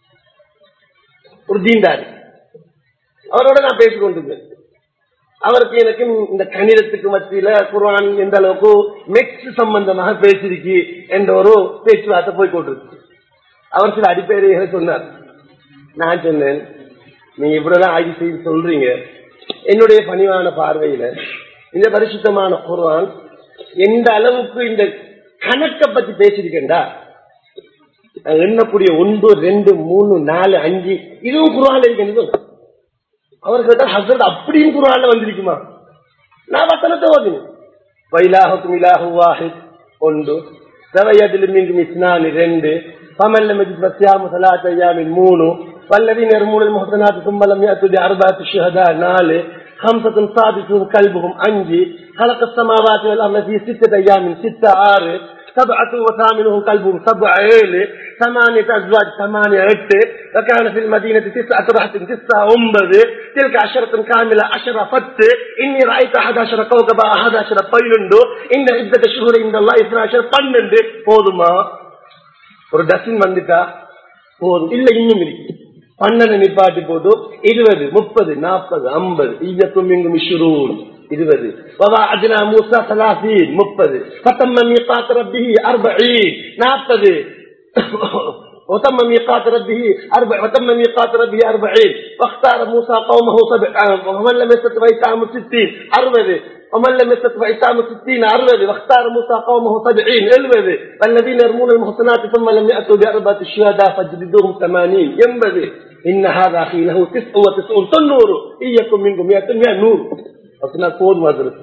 Speaker 1: ஒரு தீண்டாரி அவரோட நான் பேசிக் கொண்டிருந்தேன் அவருக்கு எனக்கு இந்த கணிதத்துக்கு மத்தியில குர்ஆன் எந்த அளவுக்கு மெக்ஸ் சம்பந்தமாக பேசிருக்கு என்ற ஒரு பேச்சுவார்த்தை போய் கொண்டிருக்கு அவர் சில அடிப்படைகளை சொன்னார் நான் சொன்னேன் நீங்க இவ்வளவுதான் ஆய்வு செய்து சொல்றீங்க என்னுடைய பணிவான பார்வையில இந்த பரிசுத்தமான குர்ஆன் எந்த அளவுக்கு இந்த கணக்கை பத்தி பேசிருக்கேன்டா நான் எண்ணக்கூடிய ஒன்று ரெண்டு மூணு நாலு அஞ்சு இதுவும் குர்ஆன்ல இருக்கிறது அவர் கேட்டா ஹசரத் அப்படியும் குரான்ல வந்திருக்குமா நான் வசனத்தை ஓதுனேன் வைலாஹுக்கும் இலாஹு வாஹித் ஒன்று சவையதில் மீண்டும் இஸ்னானி ரெண்டு பமல்ல மஜித் வசியாமு சலாத் ஐயாமின் மூணு والذين يرمون المحصنات ثم لم يأتوا بأربعة شهداء نال خمسة صادقهم كلبهم أنجي خلق السماوات والأرض في ستة أيام ستة آر سبعة وثامنهم كلبهم سبع عيل ثمانية أزواج ثمانية عدة وكان في المدينة تسعة رحت تسعة أنبذ تلك عشرة كاملة عشرة فت إني رأيت أحد عشر كوكبا أحد عشر بيلندو إن عدة شهور عند الله اثنا عشر பன்னெண்டு போதுமா ஒரு டசின் வந்துட்டா போதும் இல்ல இன்னும் இருக்கு பன்னெண்டு நிப்பாட்டி போட்டு இருபது முப்பது நாற்பது ஐம்பது ஈயக்கும் இங்கும் இஷுரூன் இருபது وواعدنا موسى ثلاثين முப்பது فتم ميقات ربه أربعين நாற்பது وتم ميقات ربه أربع وتم ميقات ربه أربعين واختار موسى قومه سبع ومن لم يستطع إتام ستين أربعة ومن لم يستطع إتام ستين أربعة واختار موسى قومه سبعين أربعة والذين يرمون المحصنات ثم لم يأتوا بأربعة الشهداء فاجلدوهم ثمانين ينبغي إن هذا أخي له تسع وتسعون تنور إيكم منكم مئة مئة نور أصلا كون مدرس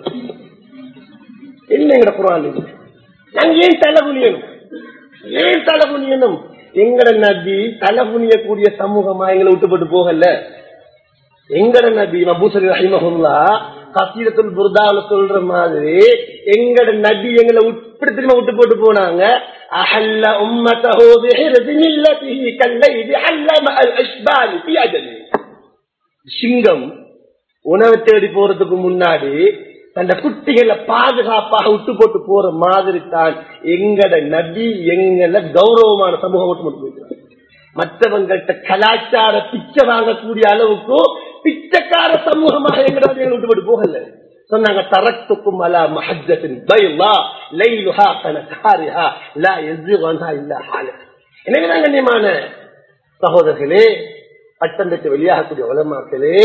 Speaker 1: இல்லைங்கிற குரான் இது. நாங்க ஏன் தலை குனியணும் ஏன் தலை குனியணும் எங்கட நபி தலை குனியக்கூடிய சமூகமா எங்களை விட்டுப்பட்டு போகல எங்கட நபி மபூசலி ரஹிமஹுல்லா கசீரத்துல் புர்தாவுல சொல்ற மாதிரி எங்கட நபி எங்களை இப்படி திரும்ப விட்டு போட்டு போனாங்க அஹல்ல உம்மதஹு பிஹிரதி மில்லதிஹி கல்லைதி அல்லம அல் அஷ்பாலி ஃபி அஜலி சிங்கம் உணவு தேடி போறதுக்கு முன்னாடி தந்த குட்டிகளை பாதுகாப்பாக விட்டு போட்டு போற மாதிரி தான் எங்கட நபி எங்களை கௌரவமான சமூகம் விட்டு போட்டு போயிட்டாங்க மற்றவங்கள்ட்ட கலாச்சார பிச்சை வாங்கக்கூடிய அளவுக்கு பிச்சைக்கார சமூகமாக எங்கட நபி எங்களை விட்டு போட்டு போகல சொன்னாங்க தரத்துக்கும் அலா மஹஜத்தின் பைலா லைலுஹா கனகாரிஹா லா எஸ்ஸுகன்ஹா இல்லா ஹால எனவே தான் கண்ணியமான சகோதரர்களே பட்டம் பெற்று வெளியாகக்கூடிய உலமாக்களே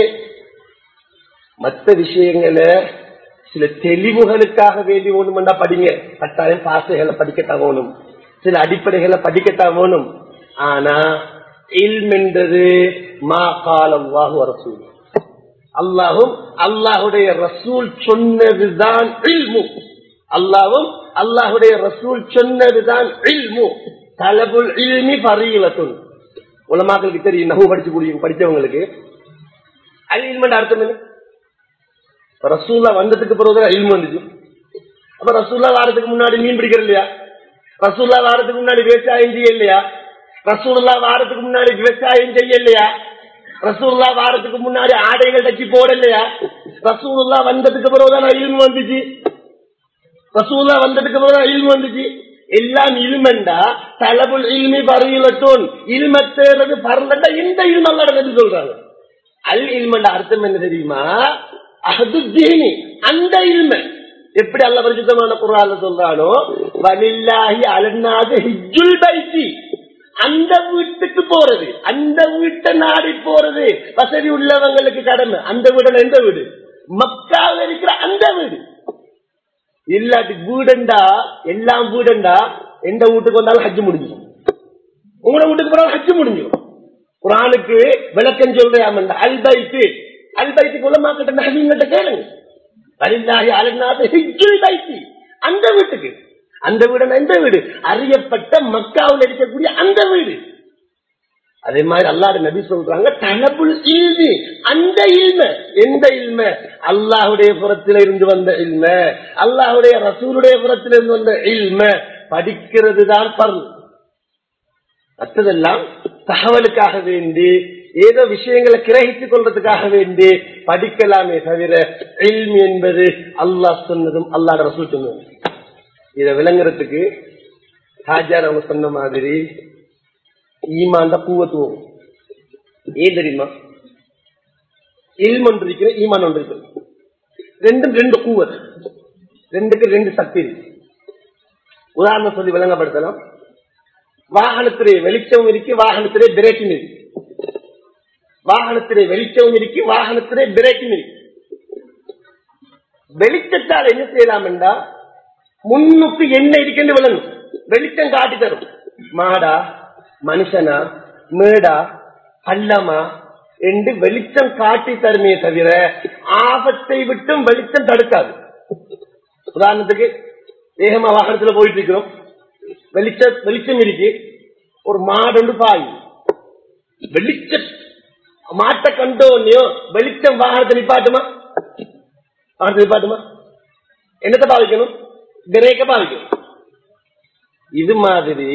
Speaker 1: மற்ற விஷயங்களை சில தெளிவுகளுக்காக வேண்டி வேணுமெண்டா படிங்க கட்டாயம் பாசைகளை படிக்கத்தான் வேணும் சில அடிப்படைகளை படிக்கத்தான் வேணும் ஆனா இல்மென்றது மா காலம் வாகு அரசூல் அல்லாஹும் அல்லாஹுடைய ரசூல் சொன்னதுதான் இல்மு அல்லாவும் அல்லாஹுடைய ரசூல் சொன்னதுதான் இல்மு தலபுல் இல்மி பரீலத்துன் உலமாக்களுக்கு தெரியும் நகு படிச்சு கூடிய படிச்சவங்களுக்கு அல் இல்மன்ற அர்த்தம் என்ன ரசூல்லா வந்ததுக்கு பிறகுதான் இல்மு வந்துச்சு அப்ப ரசூல்லா வாரத்துக்கு முன்னாடி மீன் பிடிக்கிற இல்லையா ரசூல்லா வாரத்துக்கு முன்னாடி விவசாயம் செய்ய இல்லையா ரசூல்லா வாரத்துக்கு முன்னாடி விவசாயம் செய்ய இல்லையா ரசூல்லா வாரத்துக்கு முன்னாடி ஆடைகள் தச்சு போட இல்லையா ரசூல்லா வந்ததுக்கு பிறகுதான் இல்மு வந்துச்சு ரசூல்லா வந்ததுக்கு பிறகுதான் இல்மு வந்துச்சு எல்லாம் இல்மெண்டா தலபுல் இல்மி பருகிலட்டோன் இல்ம தேர்றது பரலண்டா இந்த இல்மல்லாட சொல்றாங்க அல் இல்மண்ட அர்த்தம் என்ன தெரியுமா அஹது தீனி அந்த இல்ம எப்படி அல்ல பரிசுத்தமான குரால சொல்றானோ வலில்லாஹி அலன்னாது ஹிஜ்ஜுல் பைத்தி அந்த வீட்டுக்கு போறது அந்த வீட்டை நாடி போறது வசதி உள்ளவங்களுக்கு கடமை அந்த வீடுல எந்த வீடு மக்காவில் இருக்கிற அந்த வீடு இல்லாட்டி வீடுண்டா எல்லாம் வீடுண்டா எந்த வீட்டுக்கு வந்தாலும் ஹஜ்ஜு முடிஞ்சிடும் உங்களோட வீட்டுக்கு போனாலும் ஹஜ்ஜு முடிஞ்சிடும் குரானுக்கு விளக்கம் சொல்றாம அல்பைத்து அல்பைத்துக்கு உலமாக்கிட்ட நகீங்கிட்ட கேளுங்க அலில்லாஹி அலநாத ஹிஜ்ஜுல் பைத்தி அந்த வீட்டுக்கு அந்த வீடு எந்த வீடு அறியப்பட்ட மக்காவில் இருக்கக்கூடிய அந்த வீடு அதே மாதிரி அல்லாட நபி சொல்றாங்க தனபுல் இல்மி அந்த இல்ம எந்த இல்ம அல்லாஹுடைய புறத்தில இருந்து வந்த இல்ம அல்லாஹுடைய ரசூலுடைய புறத்தில இருந்து வந்த இல்ம படிக்கிறது தான் பருள் மற்றதெல்லாம் தகவலுக்காக வேண்டி ஏதோ விஷயங்களை கிரகித்துக் கொள்றதுக்காக வேண்டி படிக்கலாமே தவிர இல்மி என்பது அல்லாஹ் சொன்னதும் அல்லாட ரசூல் சொன்னதும் இதை விளங்குறதுக்கு ஹாஜார் அவங்க சொன்ன மாதிரி ஈமான் தான் பூவத்துவம் ஏன் தெரியுமா இல்ம் ஒன்று இருக்கிற ஈமான் ஒன்று இருக்கு ரெண்டும் ரெண்டு கூவர் ரெண்டுக்கு ரெண்டு சக்தி இருக்கு உதாரணம் சொல்லி விளங்கப்படுத்தலாம் வாகனத்திலே வெளிச்சம் இருக்கு வாகனத்திலே பிரேக்கிங் இருக்கு வாகனத்திலே வெளிச்சம் இருக்கு வாகனத்திலே பிரேக்கிங் இருக்கு வெளிச்சத்தால் என்ன செய்யலாம் என்றா முன்னுக்கு என்ன இருக்குன்னு விளங்கும் வெளிச்சம் காட்டி தரும் மாடா மனுஷனா மேடா பள்ளமா என்று வெளிச்சம் காட்டி தருமே தவிர ஆபத்தை விட்டும் வெளிச்சம் தடுக்காது உதாரணத்துக்கு வேகமா வாகனத்துல போயிட்டு இருக்கிறோம் வெளிச்ச வெளிச்சம் இருக்கு ஒரு மாடு பாய் வெளிச்ச மாட்டை கண்டோன்னையும் வெளிச்சம் வாகனத்தை நிப்பாட்டுமா வாகனத்தை நிப்பாட்டுமா என்னத்தை பாவிக்கணும் பிரேக்க பாவிக்கணும் இது மாதிரி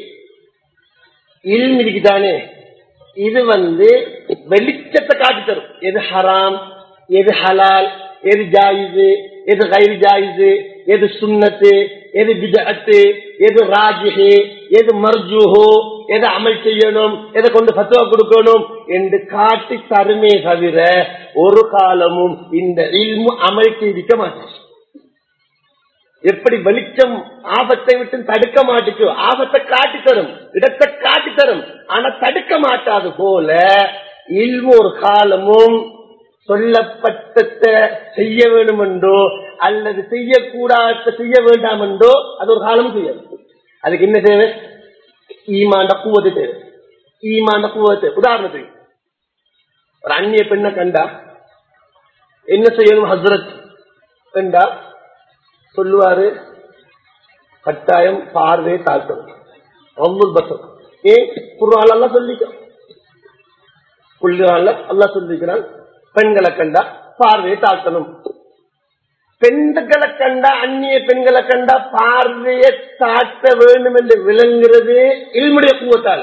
Speaker 1: இல்ம் இருக்குதானே இது வந்து வெளிச்சத்தை காட்டி தரும் எது ஹராம் எது ஹலால் எது ஜாயிது எது கைது ஜாயிது எது சுண்ணத்து எது பிஜத்து எது ராஜிஹு எது மர்ஜுஹோ எது அமல் செய்யணும் எதை கொண்டு பத்துவா கொடுக்கணும் என்று காட்டி தருமே தவிர ஒரு காலமும் இந்த இல்மு அமல் செய்திக்க மாட்டேன் எப்படி வெளிச்சம் ஆபத்தை விட்டு தடுக்க மாட்டுச்சோ ஆபத்தை காட்டி தரும் இடத்தை காட்டி தரும் ஆனா தடுக்க மாட்டாது போல இல்மு ஒரு காலமும் சொல்லப்பட்ட செய்ய வேண்டும் என்றோ அல்லது செய்யக்கூடாத செய்ய வேண்டாம் என்றோ அது ஒரு காலம் செய்யாது அதுக்கு என்ன தேவை ஈமாண்ட கூவத்து தேவை ஈமாண்ட கூவத்து உதாரணத்துக்கு ஒரு அந்நிய பெண்ணை கண்டா என்ன செய்யணும் ஹசரத் கண்டா சொல்லுவாரு கட்டாயம் பார்வை தாழ்த்தணும் அவ்வளவு பசம் ஏன் குர்ஆன் எல்லாம் சொல்லிக்க புள்ளிவான்ல அல்லா சொல்லிக்கிறான் பெண்களை கண்டா பார்வையை தாழ்த்தணும் பெண்களை கண்டா அந்நிய பெண்களை கண்டா பார்வையை தாட்ட வேண்டும் என்று விளங்குறது இல்முடைய கூவத்தால்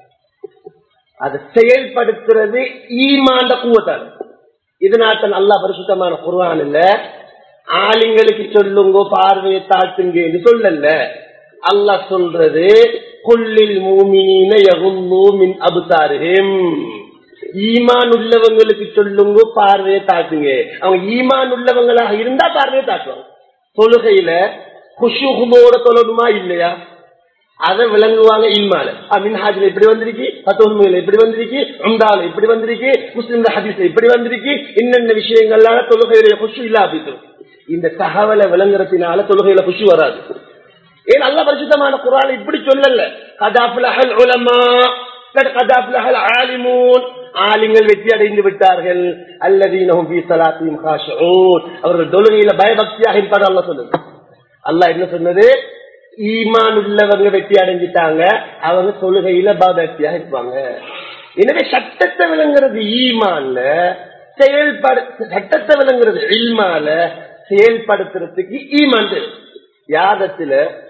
Speaker 1: அதை செயல்படுத்துறது ஈமாண்ட கூவத்தால் இதனால நல்லா பரிசுத்தமான குர்ஆன் இல்ல ஆளுங்களுக்கு சொல்லுங்க பார்வையை தாட்டுங்க என்று சொல்லல அல்லாஹ் சொல்றது கொல்லில் மூமினீன யகுல்லூ மின் அபுசாரிஹிம் ஈமான் உள்ளவங்களுக்கு சொல்லுங்க பார்வையை தாட்டுங்க அவங்க ஈமான் உள்ளவங்களாக இருந்தா பார்வையை தாட்டுவாங்க தொழுகையில குஷுகுமோட தொழணுமா இல்லையா அதை விளங்குவாங்க ஈமால மின்ஹாஜில இப்படி வந்திருக்கு பத்தொன்பதுல இப்படி வந்திருக்கு அம்தால இப்படி வந்திருக்கு முஸ்லிம் ஹதீஸ்ல இப்படி வந்திருக்கு என்னென்ன விஷயங்கள்லாம் தொழுகையில குஷு இல்ல அப்படின்னு இந்த தகவலை விளங்குறதுனால தொழுகையில குஷு வராது ஏன் நல்ல பரிசுத்தமான குரான் இப்படி சொல்லல கதாஃபுலஹல் உலமா கதாஃபுலஹல் ஆலிமூன் ஆலிங்கள் வெற்றி அடைந்து விட்டார்கள் அல்லதீனஹும் ஃபீ ஸலாத்திஹிம் காஷிஊன் அவர்கள் தொழுகையில பயபக்தியாக இருப்பார்கள் அல்லாஹ் சொல்லுது அல்லாஹ் என்ன சொன்னது ஈமான் உள்ளவங்க வெற்றி அடைஞ்சிட்டாங்க அவங்க தொழுகையில பயபக்தியாக இருப்பாங்க எனவே சட்டத்தை விளங்குறது ஈமான்ல செயல்படு சட்டத்தை விளங்குறது இல்மால செயல்படுத்துறதுக்கு ஈமான் தேவை. யாகத்துல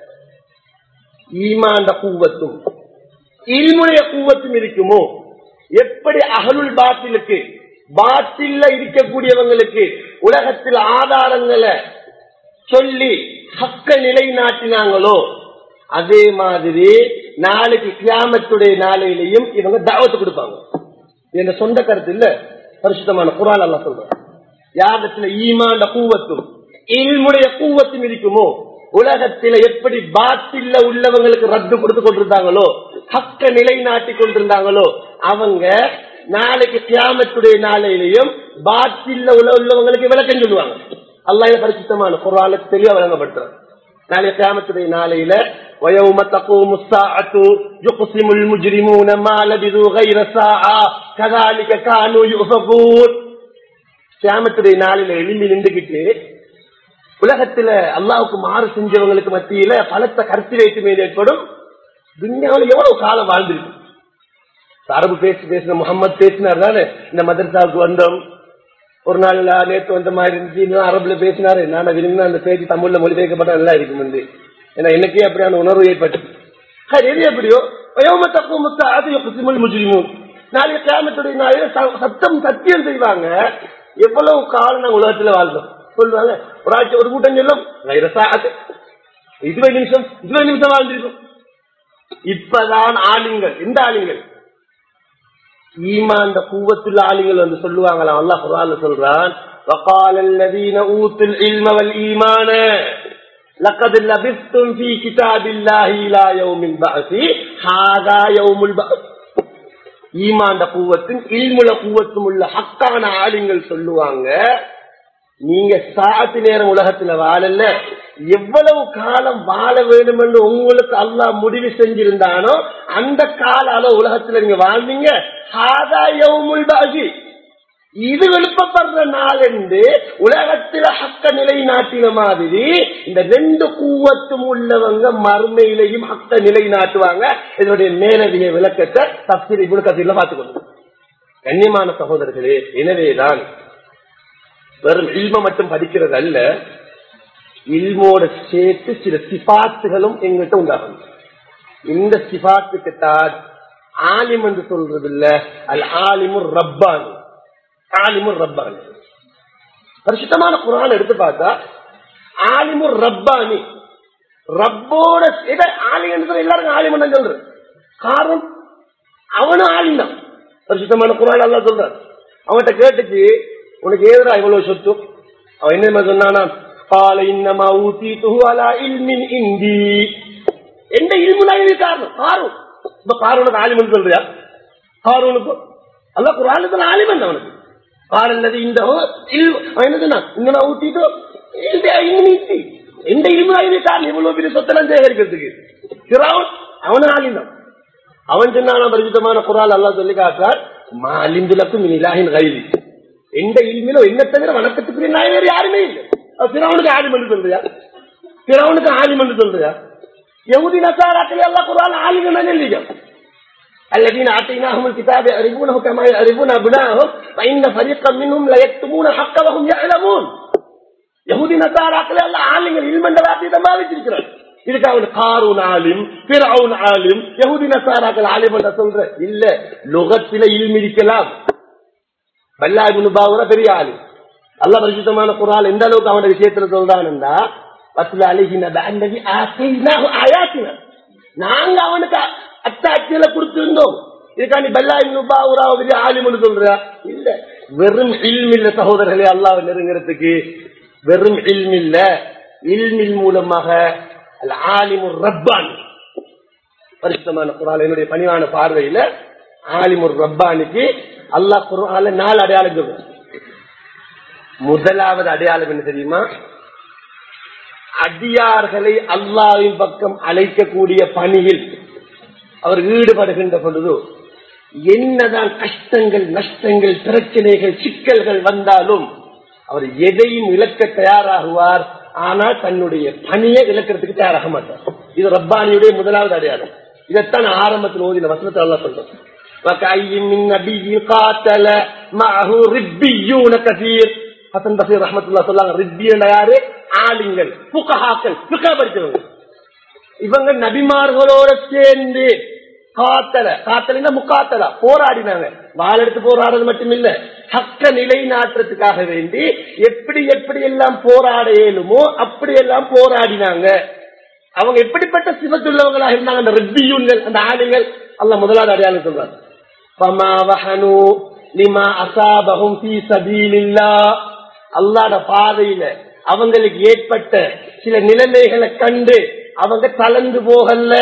Speaker 1: ஈமாண்ட கூவத்தும் இல்முடைய கூவத்தும் இருக்குமோ எப்படி அகலுள் பாத்திலுக்கு பாத்தில்ல இருக்கக்கூடியவங்களுக்கு உலகத்தில் ஆதாரங்களை சொல்லி ஹக்க நிலைநாட்டினாங்களோ அதே மாதிரி நாளைக்கு கியாமத்துடைய நாளையிலையும் இவங்க தாவத்து கொடுப்பாங்க என்ற சொந்த கருத்து இல்ல பரிசுத்தமான குரான் எல்லாம் சொல்றேன் யாகத்துல ஈமாண்ட கூவத்தும் இல்முடைய கூவத்தும் இருக்குமோ உலகத்தில எப்படி பாத்தில்ல உள்ளவங்களுக்கு ரத்து கொடுத்து கொண்டிருந்தாங்களோ ஹக்க நிலைநாட்டி கொண்டிருந்தாங்களோ அவங்க நாளைக்கு கியாமத்துடைய நாளையிலையும் பாத்தில்ல உள்ள உள்ளவங்களுக்கு விளக்கம் சொல்லுவாங்க அல்லாஹ் பரிசுத்தமான குரான தெளிவா வழங்கப்படுத்துறாங்க நாளை கியாமத்துடைய நாளையில ويوم تقوم الساعة يقسم المجرمون ما لبثوا غير ساعة كذلك كانوا يؤفكون கியாமத்துடைய நாளில எழும்பி நின்றுகிட்டு உலகத்துல அல்லாவுக்கு மாறு செஞ்சவங்களுக்கு மத்தியில பலத்த கருத்து வைத்து மேல் ஏற்படும் துன்யாவில் எவ்வளவு காலம் வாழ்ந்திருக்கு அரபு பேசி பேசின முகமது பேசினார் தானே இந்த மதரசாவுக்கு வந்தோம் ஒரு நாள் நேற்று வந்த மாதிரி இருந்துச்சு இன்னும் அரபுல பேசினாரு நான் விரும்பினா அந்த பேச்சு தமிழ்ல மொழிபெயர்க்கப்பட்ட நல்லா இருக்கும் வந்து ஏன்னா எனக்கே அப்படியான உணர்வு ஏற்பட்டு சரி, எது எப்படியோ வயோம தப்பு முத்தா அது குசிமல் முஜிரிமூன் நாளைக்கு கிராமத்துடைய நாளில் ச- சத்தம் சத்தியம் செய்வாங்க எவ்வளவு காலம் நாங்க உலகத்துல வாழ்ந்தோம் சொல்லுவாங்க ஒரு ஆட்சி ஒரு கூட்டம் சொல்லும் "வைர சாஅத்து." இருபது நிமிஷம் இருபது நிமிஷம் வாழ்ந்திருக்கும் இப்பதான் ஆளுங்கள் எந்த ஆளுங்கள் ஈமான் கூவத்துள்ள ஆளுங்கள் வந்து சொல்லுவாங்களாம் அல்லாஹ் குர்ஆன்ல சொல்றான் وقال الذين اوتوا العلم والايمان لقد لبثتم في كتاب الله الى يوم البعث هذا يوم البعث ஈமாண்ட கூவத்தும் இல்முல கூவத்தும் உள்ள ஹக்கான ஆளுங்கள் சொல்லுவாங்க நீங்க சாத்து நேரம் உலகத்துல வாழல எவ்வளவு காலம் வாழ வேண்டும் என்று உங்களுக்கு அல்லாஹ் முடிவு செஞ்சிருந்தானோ அந்த கால அளவு உலகத்துல நீங்க வாழ்ந்தீங்க ஹாதா யௌமுல் பாசி இது விழுப்பப்படுற நாள் என்று உலகத்துல ஹக்க நிலை நாட்டின மாதிரி இந்த ரெண்டு கூவத்தும் உள்ளவங்க மறுமையிலையும் ஹக்க நிலை நாட்டுவாங்க இதனுடைய மேலதிக விளக்கத்தை தப்சீர் இவ்வளவு கதையில பார்த்துக்கொண்டு கண்ணியமான சகோதரர்களே எனவேதான் வெறும் இல்ம மட்டும் படிக்கிறது அல்ல இல்மோட சேர்த்து சில சிபாத்துகளும் எங்கிட்ட உண்டாகும் இந்த சிபாத்துக்கு தான் ஆலிம் என்று சொல்றது இல்ல அல் ஆலிமுர் ரப்பான் ஆலிமுர் ரப்பானி பரிசுத்தமான குரான் எடுத்து பார்த்தா ஆலிமுர் ரப்பானி ரப்போட இதை ஆலி என்று சொல்ல எல்லாருக்கும் ஆலிம் தான் சொல்ற காரணம் அவனும் ஆலிம் தான் பரிசுத்தமான குரான் அல்லா சொல்றான் அவன்கிட்ட கேட்டுச்சு உனக்கு ஏதுடா இவ்வளவு சொத்து அவன் என்ன சொன்னானா قال انما اوتيته على علم عندي எந்த இல்முனா இது காரணம் காரும் இப்ப காரூனுக்கு ஆலிமன் சொல்றியா காரூனுக்கு அல்ல குரானுக்கு ஆலிமன் அவனுக்கு காரல்லது இந்த என்னதுன்னா இந்த ஊத்திட்டோ எந்த இல்முனா இது காரணம் இவ்வளவு பெரிய சொத்தெல்லாம் சேகரிக்கிறதுக்கு சிராவன் அவன ஆலிமன் அவன் சொன்னான பரிசுத்தமான குரால் அல்லா சொல்லி காட்டார் மாலிந்துலக்கும் இலாஹின் கைலி எந்த இல்மிலோ என்ன தவிர வணக்கத்துக்குரிய நாய் வேறு யாருமே இல்லை பிறவனுக்கு ஆலிமன் சொல்றியா பிறவனுக்கு ஆலிமன் சொல்றியா யகுதி நசாராக்கள் எல்லாம் குரான் ஆலிமன் இல்லையா الذين آتيناهم الكتاب يعرفونه كما يعرفون أبناءهم وإن فريقا منهم ليكتمون الحق وهم يعلمون யகுதி நசாராக்கள் எல்லாம் ஆலிங்கள் இல்மண்ட வார்த்தை வச்சிருக்கிறார் இதுக்கு அவன் காரூன் ஆலிம் பிறவுன் ஆலிம் யகுதி நசாராக்கள் ஆலிம் என்ற சொல்ற இல்ல லுகத்தில இல்மிரிக்கலாம் பல்லாயிபுன் பாவுர பெரிய ஆலிம் அல்ல பரிசுத்தமான குரால் எந்த அளவுக்கு அவன விஷயத்துல சொல்றான்டா பத்துல அழகின பேண்டகி ஆயாத்தின நாங்க அவனுக்கு அத்தாட்சியில கொடுத்திருந்தோம் இதுக்காண்டி பல்லாயிபுன் பாவுரா பெரிய ஆலிம்னு சொல்ற இல்ல வெறும் இல்மில்ல சகோதரர்களே அல்லாவை நெருங்கிறதுக்கு வெறும் இல்மில்ல இல்மில் மூலமாக ஆலிமுர் ரப்பான் பரிசுத்தமான குரால் என்னுடைய பணிவான பார்வையில ஆலிமுர் ரப்பானிக்கு அல்லாஹ் குரால நாலு அடையாளம் சொல்ற முதலாவது அடையாளம் என்ன தெரியுமா அடியார்களை அல்லாவின் பக்கம் அழைக்கக்கூடிய பணியில் அவர் ஈடுபடுகின்ற பொழுது என்னதான் கஷ்டங்கள் நஷ்டங்கள் பிரச்சனைகள் சிக்கல்கள் வந்தாலும் அவர் எதையும் இழக்க தயாராகுவார் ஆனால் தன்னுடைய பணியை இழக்கிறதுக்கு தயாராக மாட்டார் இது ரப்பானியுடைய முதலாவது அடையாளம் இதைத்தான் ஆரம்பத்தில் ஓதின வசனத்தை அல்லா சொல்றோம் وكأي من نبي قاتل معه ربيون كثير ஹசன் பசீர் ரஹமத்துல்லா சொல்லாங்க ரிப்பியண்டா யாரு ஆளுங்கள் புக்கஹாக்கள் புக்கா படிச்சவங்க இவங்க நபிமார்களோட சேர்ந்து காத்தல காத்தல முக்காத்தலா போராடினாங்க வாள் எடுத்து போராடுறது மட்டும் இல்ல ஹக்க நிலைநாட்டுறதுக்காக வேண்டி எப்படி எப்படி எல்லாம் போராட இயலுமோ அப்படி எல்லாம் போராடினாங்க அவங்க எப்படிப்பட்ட சிவத்துள்ளவங்களாக இருந்தாங்க அந்த ரெப்பியூன்கள் அந்த ஆளுங்கள் அல்ல முதலாவது அடையாளம் சொல்றாங்க பமா வஹனு லிமா அசாபஹும் ஃபீ சபீலில்லாஹ் அல்லாஹ்ட பாதையில அவங்களுக்கு ஏற்பட்ட சில நிலைமைகளை கண்டு அவங்க கலந்து போகல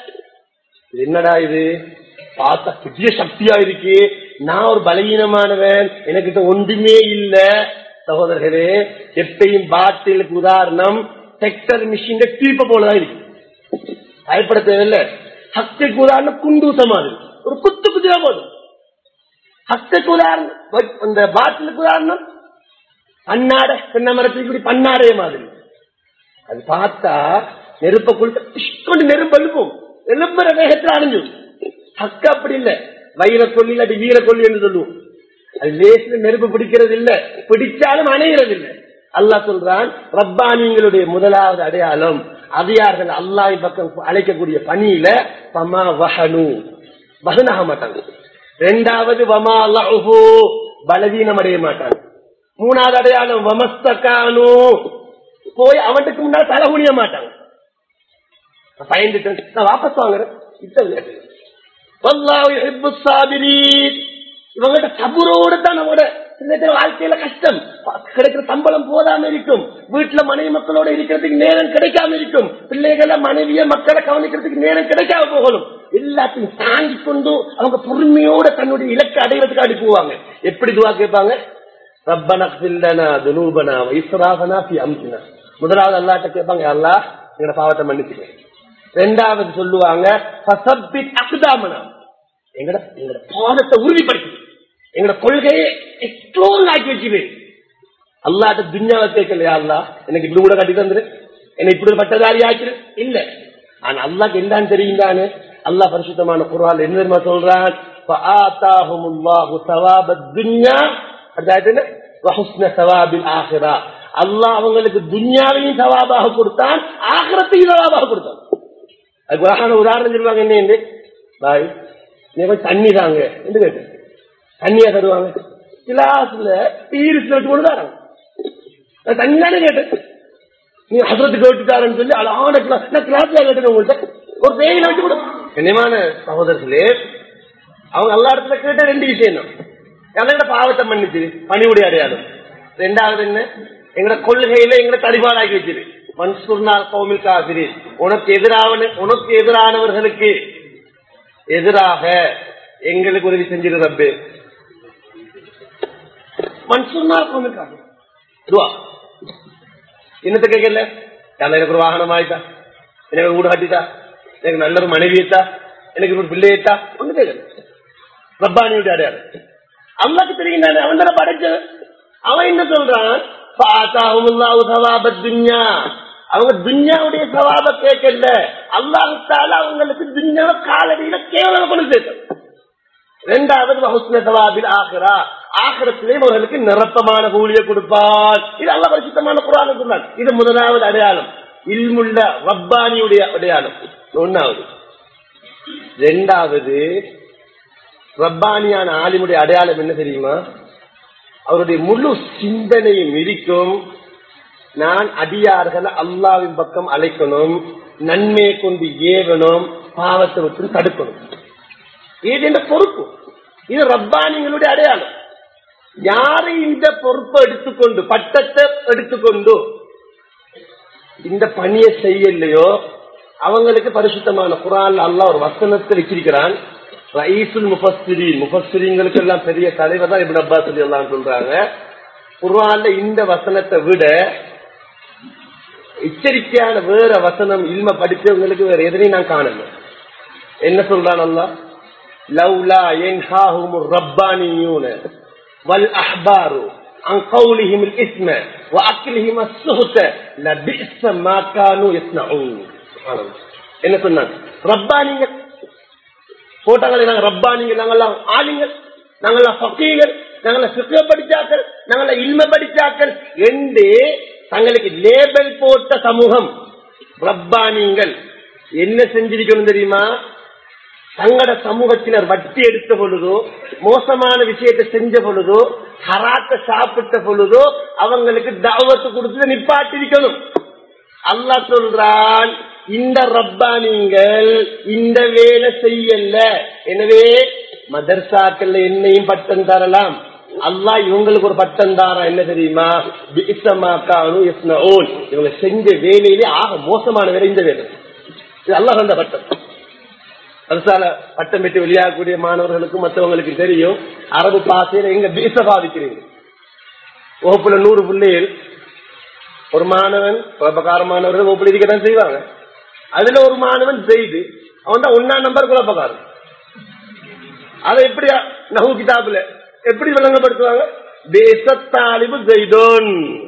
Speaker 1: என்னடா இது பார்த்தா புதிய சக்தியா இருக்கு நான் ஒரு பலகீனமானவன் எனக்கிட்ட ஒன்றுமே இல்ல சகோதரர்களே எப்பயும் பாட்டிலுக்கு உதாரணம் செக்டர் மிஷின் தீப்ப போலதான் இருக்கு பயப்பட தேவையில்ல சக்திக்கு உதாரணம் குண்டூசமா இருக்கு ஒரு குத்து குதியா போதும் சக்திக்கு உதாரணம் அந்த பாட்டிலுக்கு உதாரணம் பன்னாட பெண்ண மரத்துக்கு இப்படி பன்னாடைய மாதிரி அது பார்த்தா நெருப்ப குளித்து நெருப்பு எழுப்பும் எழுப்புற வேகத்துல அணிஞ்சு ஹக்கு அப்படி இல்ல வைர கொல்லி இல்லாட்டி வீர கொல்லி என்று சொல்லுவோம் அது லேசில நெருப்பு பிடிக்கிறது இல்ல பிடிச்சாலும் அணைகிறது இல்ல அல்லா சொல்றான் ரப்பானிங்களுடைய முதலாவது அடையாளம் அதிகார்கள் அல்லாஹ் பக்கம் அழைக்கக்கூடிய பணியில பமா வஹனு வசனாக மாட்டாங்க ரெண்டாவது வமா லஹு பலவீனம் அடைய மாட்டாங்க மூணாவது அடையாளம் வமஸ்தகானு போய் அவனுக்கு முன்னாடி தலை குனிய மாட்டாங்க பயந்துட்டேன் நான் வாபஸ் வாங்குறேன் இவங்கிட்ட சபுரோடு தான் நம்மளோட வாழ்க்கையில கஷ்டம் கிடைக்கிற சம்பளம் போதாம இருக்கும் வீட்டுல மனைவி மக்களோட இருக்கிறதுக்கு நேரம் கிடைக்காம இருக்கும் பிள்ளைகளை மனைவிய மக்களை கவனிக்கிறதுக்கு நேரம் கிடைக்காம போகணும் எல்லாத்தையும் தாங்கி கொண்டு அவங்க பொறுமையோட தன்னுடைய இலக்கை அடைகிறதுக்கு அடி போவாங்க எப்படி துவா கேட்பாங்க ரப்பனா பில்லனா துனூபனா வைஸ்ராகனா பி அம்சினா முதலாவது அல்லாட்ட கேட்பாங்க அல்லா எங்களோட பாவத்தை மன்னிச்சுக்க ரெண்டாவது சொல்லுவாங்க எங்கட எங்கட பாதத்தை உறுதிப்படுத்தி எங்கட கொள்கையை எக்ஸ்ப்ளோர் ஆக்கி வச்சுது அல்லாட்ட துன்யாவை கேட்கலையா அல்லா எனக்கு இப்படி கூட கட்டி தந்துரு என்னை இப்படி பட்டதாரி ஆக்கிரு இல்ல ஆனா அல்லாக்கு என்னன்னு தெரியும் தானே அல்லா பரிசுத்தமான குரால் என்ன தெரியுமா சொல்றான் அல்லாஹ் அவங்களுக்கு துன்யாவையும் சவாபாக கொடுத்தான் ஆகிரத்தையும் சவாபாக கொடுத்தான் அதுக்கு அழகான உதாரணம் சொல்லுவாங்க என்ன பாய் நீ கொஞ்சம் தண்ணி தாங்க என்று கேட்டு தண்ணியா தருவாங்க கிளாஸ்ல ஈரிஸ்ல வச்சு கொண்டு தராங்க தண்ணி தானே கேட்டேன் நீ ஹசரத்துக்கு கேட்டுட்டாருன்னு சொல்லி அழகான கிளாஸ் நான் கிளாஸ்ல கேட்டேன் உங்கள்கிட்ட ஒரு தேயில வச்சு கூட கண்ணியமான சகோதரர்களே அவங்க எல்லா இடத்துல கேட்ட ரெண்டு விஷயம் தான் எதோட பாவத்தை மன்னிச்சு பணிவுடைய அடையாளம் ரெண்டாவது என்ன எங்கட கொள்கையில எங்களை தடிபாடாக்கி வச்சிரு மன்சூர்னால் கோவில் காசிரி உனக்கு எதிரான உனக்கு எதிரானவர்களுக்கு எதிராக எங்களுக்கு உதவி செஞ்சிரு ரப்பு மன்சூர்னால் கோவில் காசிரி துவா என்னத்தை கேட்கல யாரா எனக்கு ஒரு வாகனம் ஆயிட்டா எனக்கு ஒரு வீடு கட்டிட்டா எனக்கு நல்ல ஒரு மனைவி ஏத்தா எனக்கு ஒரு பிள்ளை ஏத்தா ஒண்ணு கேட்கல ரப்பானியுடைய அடையாளம் அல்லாக்கு தெரியும் தானே அவன் தானே படைச்சவன் அவன் என்ன சொல்றான் "ஃபஆதாஹுமுல்லாஹு ஸவாபத் துன்யா." அவங்க துன்யாவுடைய சவாப கேட்கல அல்லாஹால அவங்களுக்கு துன்யாவை காலடியில கேவலம் கொண்டு சேர்த்தான் இரண்டாவது வகுஸ்ன சவாபில் ஆகிறா ஆகிரத்திலே அவர்களுக்கு நிரப்பமான கூலியை கொடுப்பார் இது அல்ல பரிசுத்தமான குரான் சொன்னார் இது முதலாவது அடையாளம் இல்முள்ள ரப்பானியுடைய அடையாளம் ஒன்னாவது ரெண்டாவது ரப்பானியான ஆலிமுடைய அடையாளம் என்ன தெரியுமா அவருடைய முழு சிந்தனையும் இருக்கும் நான் அடியார்களை அல்லாவின் பக்கம் அழைக்கணும் நன்மையை கொண்டு ஏவணும் பாவத்தை விட்டு தடுக்கணும் இது இந்த பொறுப்பு இது ரப்பானிங்களுடைய அடையாளம் யாரு இந்த பொறுப்பை எடுத்துக்கொண்டு பட்டத்தை எடுத்துக்கொண்டு இந்த பணியை செய்யலையோ அவங்களுக்கு பரிசுத்தமான குரான் அல்லாஹ் ஒரு வசனத்தை வச்சிருக்கிறான் ரயீசுல் முஃபஸ்ஸிரி முஃபஸ்ஸிரிங்களுக்கு எல்லாம் பெரிய தலைவர் தான் இப்னு அப்பாஸ் எல்லாம் சொல்றாங்க குர்ஆன்ல இந்த வசனத்தை விட எச்சரிக்கையான வேற வசனம் இல்ம படிச்சவங்களுக்கு வேற எதனையும் நான் காணல என்ன சொல்றான் அல்லாஹ் லவ்லா யன்ஹாஹுமுர் ரப்பானியூன வல் அஹ்பாரு عن قولهم الاسم واكلهم السهت لبئس ما كانوا يصنعون سبحان الله என்ன சொன்னாங்க ரப்பானிங்க போட்டாங்களே நாங்க ரப்பானிங்க நாங்கெல்லாம் ஆளுங்கள் நாங்கெல்லாம் ஃபக்கீகள் நாங்கெல்லாம் சிக்க படிச்சாக்கள் நாங்கெல்லாம் இல்ம படிச்சாக்கள் என்று தங்களுக்கு லேபல் போட்ட சமூகம் ரப்பானிங்கள் என்ன செஞ்சிருக்கணும் தெரியுமா தங்கட சமூகத்தினர் வட்டி எடுத்த பொழுதோ மோசமான விஷயத்தை செஞ்ச பொழுதோ ஹராத்த சாப்பிட்ட பொழுதோ அவங்களுக்கு தாவத்து கொடுத்து நிப்பாட்டிருக்கணும் அல்லா சொல்றான் இந்த ரப்பானிங்கள் இந்த வேலை செய்யல எனவே மதர்சாக்கள்ல என்னையும் பட்டம் தரலாம் அல்லாஹ் இவங்களுக்கு ஒரு பட்டம் தாரா என்ன தெரியுமா பிசமாக்கானு யஸ்னஊன் இவங்க செஞ்ச வேலையிலே ஆக மோசமான வேலை இந்த வேலை இது அல்லாஹ் அந்த பட்டம் அரசால பட்டம் பெற்று வெளியாகக்கூடிய மாணவர்களுக்கும் மற்றவங்களுக்கு தெரியும் அரபு பாசையில எங்க பீச பாதிக்கிறீங்க வகுப்புல நூறு பிள்ளைகள் ஒரு மாணவன் குழப்பக்கார மாணவர்கள் வகுப்புல இருக்கதான் செய்வாங்க அதுல ஒரு மாணவன் செய்து அவன் தான் ஒன்னா நம்பர் குழப்பக்காரன் அதை எப்படி நகு கிதாபுல எப்படி விளங்கப்படுத்துவாங்க பேசத்தாலிபு செய்தோன்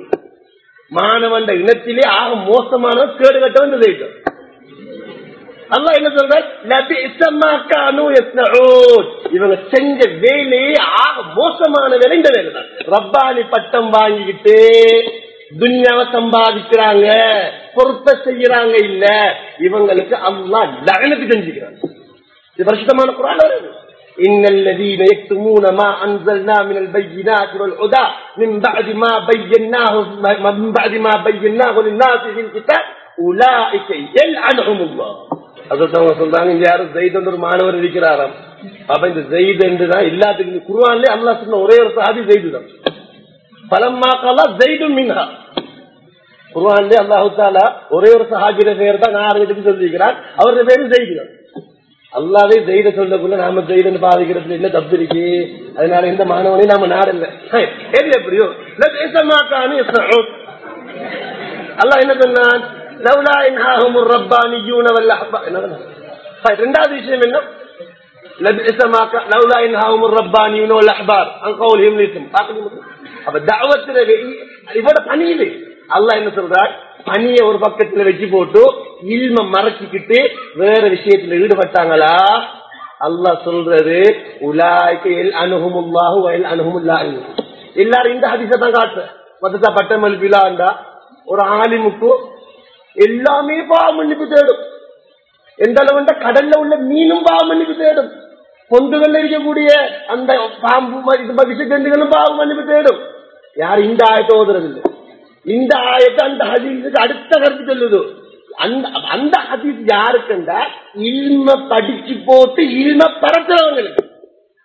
Speaker 1: மாணவன் இனத்திலே ஆக மோசமானவன் கேடு கட்டவன் செய்தோன் அல்லா என்ன சொல்ற இவங்க செஞ்ச வேலையே ஆக மோசமான வேலை இந்த வேலை தான் ரப்பானி பட்டம் வாங்கிக்கிட்டு துன்யாவை சம்பாதிக்கிறாங்க பொறுப்பை செய்யறாங்க இல்ல இவங்களுக்கு அல்லா லகனத்து செஞ்சுக்கிறாங்க இது பரிசுத்தமான குரான் வருது إن الذين يكتمون ما أنزلنا من البينات والهدى من بعد ما بيناه من بعد ما بيناه للناس في الكتاب أولئك يلعنهم الله அதவங்க சொல்றாங்க இங்க யாரும் ஜெயித் ஒரு மாணவர் இருக்கிறாராம் அப்ப இந்த ஜெயித் என்றுதான் எல்லாத்துக்கும் குருவான்ல அல்லா சொன்ன ஒரே ஒரு சாதி ஜெயிது தான் பலம்மாக்கலா ஜெயிதும் மின்ஹா குருவான்ல அல்லாஹு தாலா ஒரே ஒரு சஹாபியில பேர் தான் நான் ஆரோக்கியத்துக்கு சொல்லியிருக்கிறார் அவருடைய பேரு ஜெயிது தான் அல்லாவே ஜெயித சொல்லக்குள்ள நாம ஜெயிதன்னு பாதிக்கிறதுல என்ன தப்பு இருக்கு அதனால எந்த மாணவனையும் நாம நாடல்ல எது எப்படியோ பேசமாக்கான்னு அல்லாஹ் என்ன சொன்னான் லவ்லா இன்ஹாஹும் ரப்பானியூன வல்லஹபா ரெண்டாவது விஷயம் என்ன லபிசமாக்க லவ்லா இன்ஹாஹும் ரப்பானியூன வல்லஹபார் அன் கௌலிஹிம் லிஸ்ம் அப்ப தஅவத்துல இவட பணி இது அல்லாஹ் என்ன சொல்றார் பணியை ஒரு பக்கத்துல வச்சு போட்டு இல்ம மறைச்சிக்கிட்டு வேற விஷயத்துல ஈடுபட்டாங்களா அல்லாஹ் சொல்றது உலாய்க்கு எல் அணுகுமுல்லாஹு வயல் அணுகுமுல்லா எல்லாரும் இந்த ஹதிசை தான் காட்டுற மதத்தா பட்டம் எழுப்பிலாண்டா ஒரு ஆலிமுக்கு எல்லாமே பாவ மன்னிப்பு தேடும் எந்த அளவுண்ட கடல்ல உள்ள மீனும் பாவ மன்னிப்பு தேடும் பொந்துகள்ல இருக்கக்கூடிய அந்த பாம்பு விஷஜந்துகளும் பாவ மன்னிப்பு தேடும் யார் இந்த ஆயத்தை ஓதுறது இல்லை இந்த ஆயத்தை அந்த ஹதீஸுக்கு அடுத்த கருத்து சொல்லுது அந்த அந்த ஹதீஸ் யாருக்குண்டா இல்ம படிச்சு போட்டு இல்ம பரத்துறவங்களுக்கு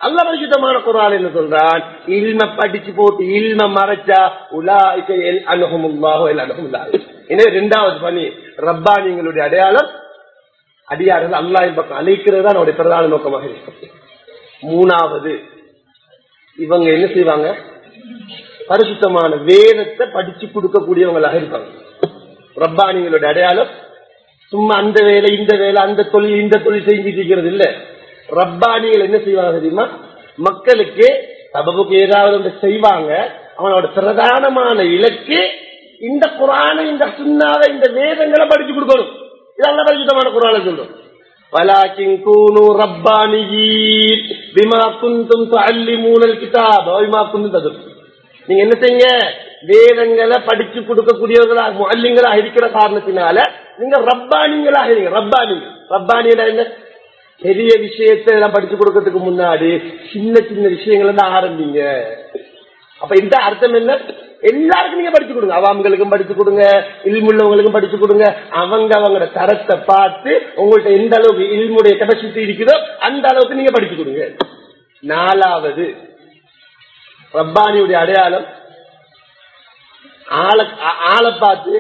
Speaker 1: அல்ல பரிசுத்தமான குரான் என்ன சொல்றான் இல்ம படிச்சு போட்டு இல்ம மறைச்சா உலாய்க்க எல் அணுகுமுல்லாஹோ எல் அணுகுமுல்லாஹ் எனவே இரண்டாவது பணி ரப்பானிங்களுடைய அடையாளம் அடியார்கள் அல்லாஹின் பக்கம் அழைக்கிறது தான் அவருடைய பிரதான நோக்கமாக இருக்கு மூணாவது இவங்க என்ன செய்வாங்க பரிசுத்தமான வேதத்தை படிச்சு கொடுக்கக்கூடியவங்களாக இருப்பாங்க ரப்பானிங்களுடைய அடையாளம் சும்மா அந்த வேலை இந்த வேலை அந்த தொழில் இந்த தொழில் செஞ்சுட்டு இருக்கிறது இல்ல ரப்பானிகள் என்ன செய்வாங்க தெரியுமா மக்களுக்கு சபபுக்கு ஏதாவது ஒன்று செய்வாங்க அவனோட பிரதானமான இலக்கு இந்த குரானை இந்த சுண்ணாவை இந்த வேதங்களை படிச்சு கொடுக்கணும் இதெல்லாம் பரிசுத்தமான குரானை சொல்றோம் ولكن كونوا ربانيين بما كنتم تعلمون الكتاب وبما كنتم تدرسون நீங்க என்ன செய்யுங்க வேதங்களை படிச்சு கொடுக்கக்கூடியவர்களா முல்லிங்களா இருக்கிற காரணத்தினால நீங்க ரப்பானிங்களா இருங்க ரப்பானிங்க ரப்பானியா என்ன பெரிய விஷயத்தை எல்லாம் படிச்சு கொடுக்கறதுக்கு முன்னாடி சின்ன சின்ன விஷயங்களை தான் ஆரம்பிங்க அப்ப இந்த அர்த்தம் என்ன எல்லாருக்கும் நீங்க படிச்சு கொடுங்க அவாம்களுக்கும் படிச்சு கொடுங்க இல்முள்ளவங்களுக்கும் படிச்சு கொடுங்க அவங்க அவங்களோட தரத்தை பார்த்து உங்கள்ட்ட எந்த அளவுக்கு இல்முடைய கெப்பாசிட்டி இருக்குதோ அந்த அளவுக்கு நீங்க படிச்சு கொடுங்க நாலாவது ரப்பானியுடைய அடையாளம் ஆளை ஆளை பார்த்து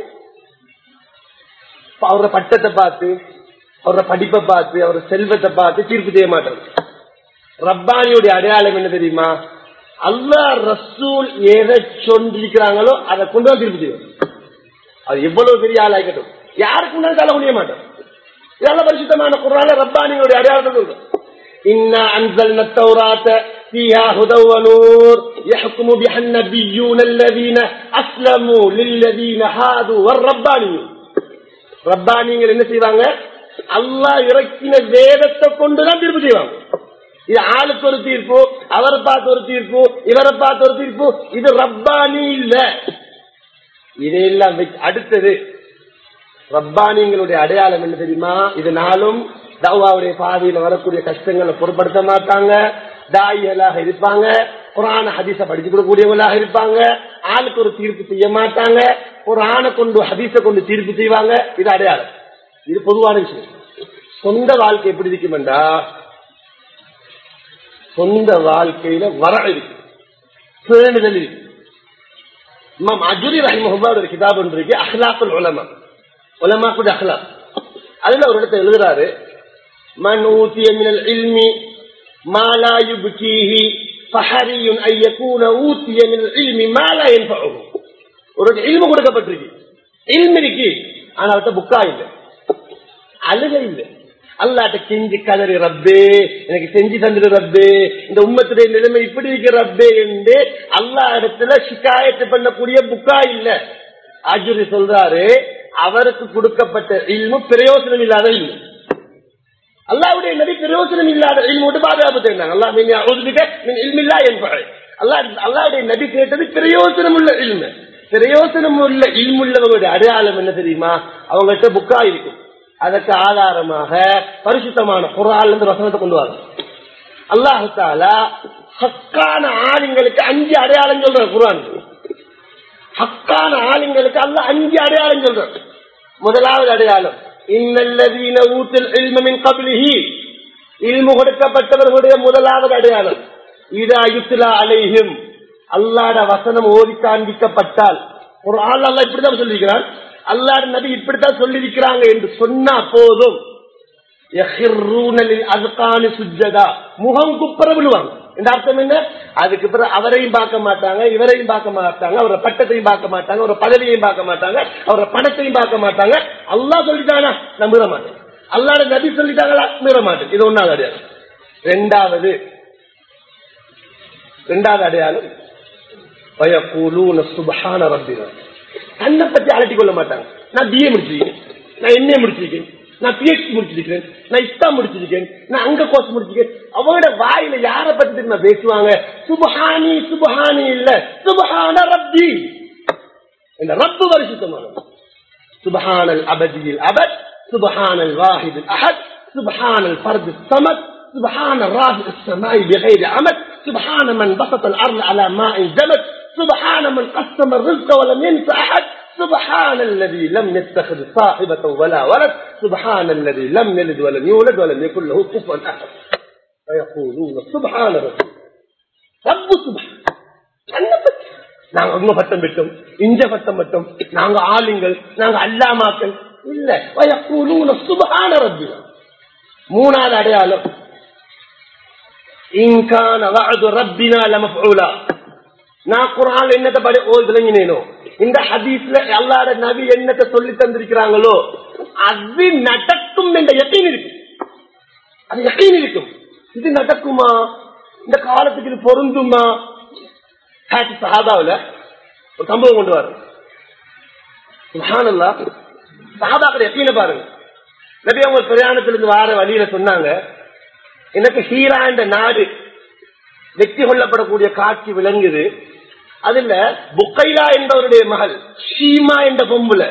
Speaker 1: அவரோட பட்டத்தை பார்த்து அவரோட படிப்பை பார்த்து அவரோட செல்வத்தை பார்த்து தீர்ப்பு செய்ய மாட்டார் ரப்பானியுடைய அடையாளம் என்ன தெரியுமா அல்லா ரசூல் எதை சொல்லிருக்கிறாங்களோ அதை கொண்டு தான் தீர்ப்பு செய்யும் அது எவ்வளவு பெரிய ஆளாக்கட்டும் யாருக்கு முன்னாடி தலை முடிய மாட்டோம் இதெல்லாம் பரிசுத்தமான குரான ரப்பானியுடைய அடையாளத்தை சொல்றோம் إنا أنزلنا التوراة فيها هدى ونور يحكم بها النبيون الذين أسلموا للذين هادوا والربانيون ரப்பானிங்கள் என்ன செய்வாங்க அல்லாஹ் இறக்கின வேதத்தை கொண்டுதான் தீர்ப்பு செய்வாங்க இது ஆளுக்கு ஒரு தீர்ப்பு அவரை பார்த்து ஒரு தீர்ப்பு இவரை பார்த்து ஒரு தீர்ப்பு இது ரப்பானி இல்ல இதையெல்லாம் அடுத்தது ரப்பானிங்களுடைய அடையாளம் என்ன தெரியுமா இதனாலும் தவாவுடைய பாதையில வரக்கூடிய கஷ்டங்களை பொருட்படுத்த மாட்டாங்க தாயிகளாக இருப்பாங்க குரான ஹதீச படிச்சு கொடுக்கக்கூடியவங்களாக இருப்பாங்க ஆளுக்கு ஒரு தீர்ப்பு செய்ய மாட்டாங்க ஒரு ஆணை கொண்டு ஹதீச கொண்டு தீர்ப்பு செய்வாங்க இது அடையாளம் இது பொதுவான விஷயம் சொந்த வாழ்க்கை எப்படி இருக்குமெண்டா சொந்த வாழ்க்கையில வர இருக்கு பேணுதல் இருக்கு இமாம் அஜுரி ரஹிமஹுல்லா ஒரு கிதாப் ஒன்று இருக்கு அஹ்லாக்குல் உலமா உலமாக்குடைய அஹ்லாக் அதுல ஒரு இடத்த எழுதுறாரு மன் ஊத்திய மினல் இல்மி மாலா யுப்கீஹி فحري أن يكون أوتي من العلم ما لا ينفعه ஒரு இல்மு கொடுக்கப்பட்டிருக்கு இல்மு இருக்கு ஆனா அவர்கிட்ட புக்கா இல்ல அழுக இல்ல அல்லாட்ட கெஞ்சி கதறி ரப்பே எனக்கு செஞ்சு தந்துடு ரப்பே இந்த உம்மத்துடைய நிலைமை இப்படி இருக்கு ரப்பே என்று அல்லா இடத்துல சிக்காயத்து பண்ணக்கூடிய புக்கா இல்ல ஆஜுரி சொல்றாரு அவருக்கு கொடுக்கப்பட்ட இல்மு பிரயோசனம் இல்லாத இல்மு அல்லாவுடைய நபி பிரயோசனம் இல்லாத இல்மோடு பாதுகாப்பு தெரிந்தாங்க அல்லா மீன் அவுதுபிக்க மீன் இல்மில்லா என்பாரு அல்லா அல்லாவுடைய நபி கேட்டது பிரயோசனம் உள்ள இல்மு பிரயோசனம் உள்ள இல்முள்ளவங்களுடைய அடையாளம் என்ன தெரியுமா அவங்கள்ட்ட புக்கா இருக்கும் அதற்கு ஆதாரமாக பரிசுத்தமான குரால் இருந்து வசனத்தை கொண்டு வர அல்லாஹு தாலா ஹக்கான ஆளுங்களுக்கு அஞ்சு அடையாளம் சொல்ற குரான் ஹக்கான ஆளுங்களுக்கு அல்ல அஞ்சு அடையாளம் சொல்ற முதலாவது அடையாளம் இன்னல்லதீன ஊத்தில் இல்மமின் கபிலிஹி இல்மு கொடுக்கப்பட்டவர்களுடைய முதலாவது அடையாளம் இதா யுத்லா அலைஹிம் அல்லாட வசனம் ஓதி காண்பிக்கப்பட்டால் ஒரு ஆள் அல்ல இப்படிதான் சொல்லியிருக்கிறான் அல்லாட நபி இப்படித்தான் சொல்லியிருக்கிறாங்க என்று சொன்னா போதும் அதுக்கான சுஜதா முகம் குப்புற விழுவாங்க இந்த அர்த்தம் என்ன அதுக்கு பிறகு அவரையும் பார்க்க மாட்டாங்க இவரையும் பார்க்க மாட்டாங்க அவரோட பட்டத்தையும் பார்க்க மாட்டாங்க அவரோட பதவியையும் பார்க்க மாட்டாங்க அவரோட பணத்தையும் பார்க்க மாட்டாங்க அல்லா சொல்லிட்டானா நம்புற மாட்டேன் அல்லாட நபி சொல்லிட்டாங்களா நம்புற மாட்டேன் இது ஒன்னாவது அடையாளம் ரெண்டாவது ரெண்டாவது அடையாளம் சுபஹான ரப்பினா தன்னை பத்தி அலட்டி கொள்ள மாட்டாங்க நான் பிஏ முடிச்சிருக்கேன் நான் எம்ஏ முடிச்சிருக்கேன் நான் பிஹெச்டி முடிச்சிருக்கேன் நான் இஸ்தா முடிச்சிருக்கேன் நான் அங்க கோர்ஸ் முடிச்சிருக்கேன் அவங்களோட வாயில யார பத்தி தெரியுமா பேசுவாங்க சுபஹானி சுபஹானி இல்ல சுபஹான ரப்பி இந்த ரப்பு பரிசுத்தமான சுபஹானல் அபதியில் அபத் சுபஹானல் வாஹிதில் அஹத் சுபஹானல் ஃபர்து சமத் سبحان الرافع السماء بغير عمد سبحان من بسط الأرض على ماء جمد سبحان من قسم الرزق ولم ينس أحد سبحان الذي لم يتخذ صاحبة ولا ولد سبحان الذي لم يلد ولم يولد ولم يكن له كفوا أحد ويقولون سبحان ربي رب سبحان தன்னை பத்தி. நாங்க அங்க பட்டம் பெற்றோம் இஞ்ச பட்டம் பெற்றோம் நாங்க ஆளுங்கள் நாங்க அல்லாமாக்கள் இல்ல வயக்கூலூன சுபஹான ரப்பினா மூணாவது அடையாளம் இன்கான வஅது ரப்பினா லமஃஊலா நான் குர்ஆன்ல என்னத்தை படி ஓ விளங்கினேனோ இந்த ஹதீஸ்ல அல்லாஹ்ட நபி என்னத்தை சொல்லி தந்திருக்கிறாங்களோ அது நடக்கும் என்ற யக்கீன் இருக்கு அது யக்கீன் இருக்கும் இது நடக்குமா இந்த காலத்துக்கு இது பொருந்துமா ஹாஜி சஹாபாவுல ஒரு சம்பவம் கொண்டு வர சுஹானல்லா சஹாபாக்கள் யக்கீன பாருங்க நபி அவங்க பிரயாணத்திலிருந்து வார வழியில சொன்னாங்க எனக்கு ஹீரா என்ற நாடு வெற்றி கொள்ளப்படக்கூடிய காட்சி விளங்குது அதுல புக்கைலா என்பவருடைய மகள் ஷீமா என்ற பொம்புல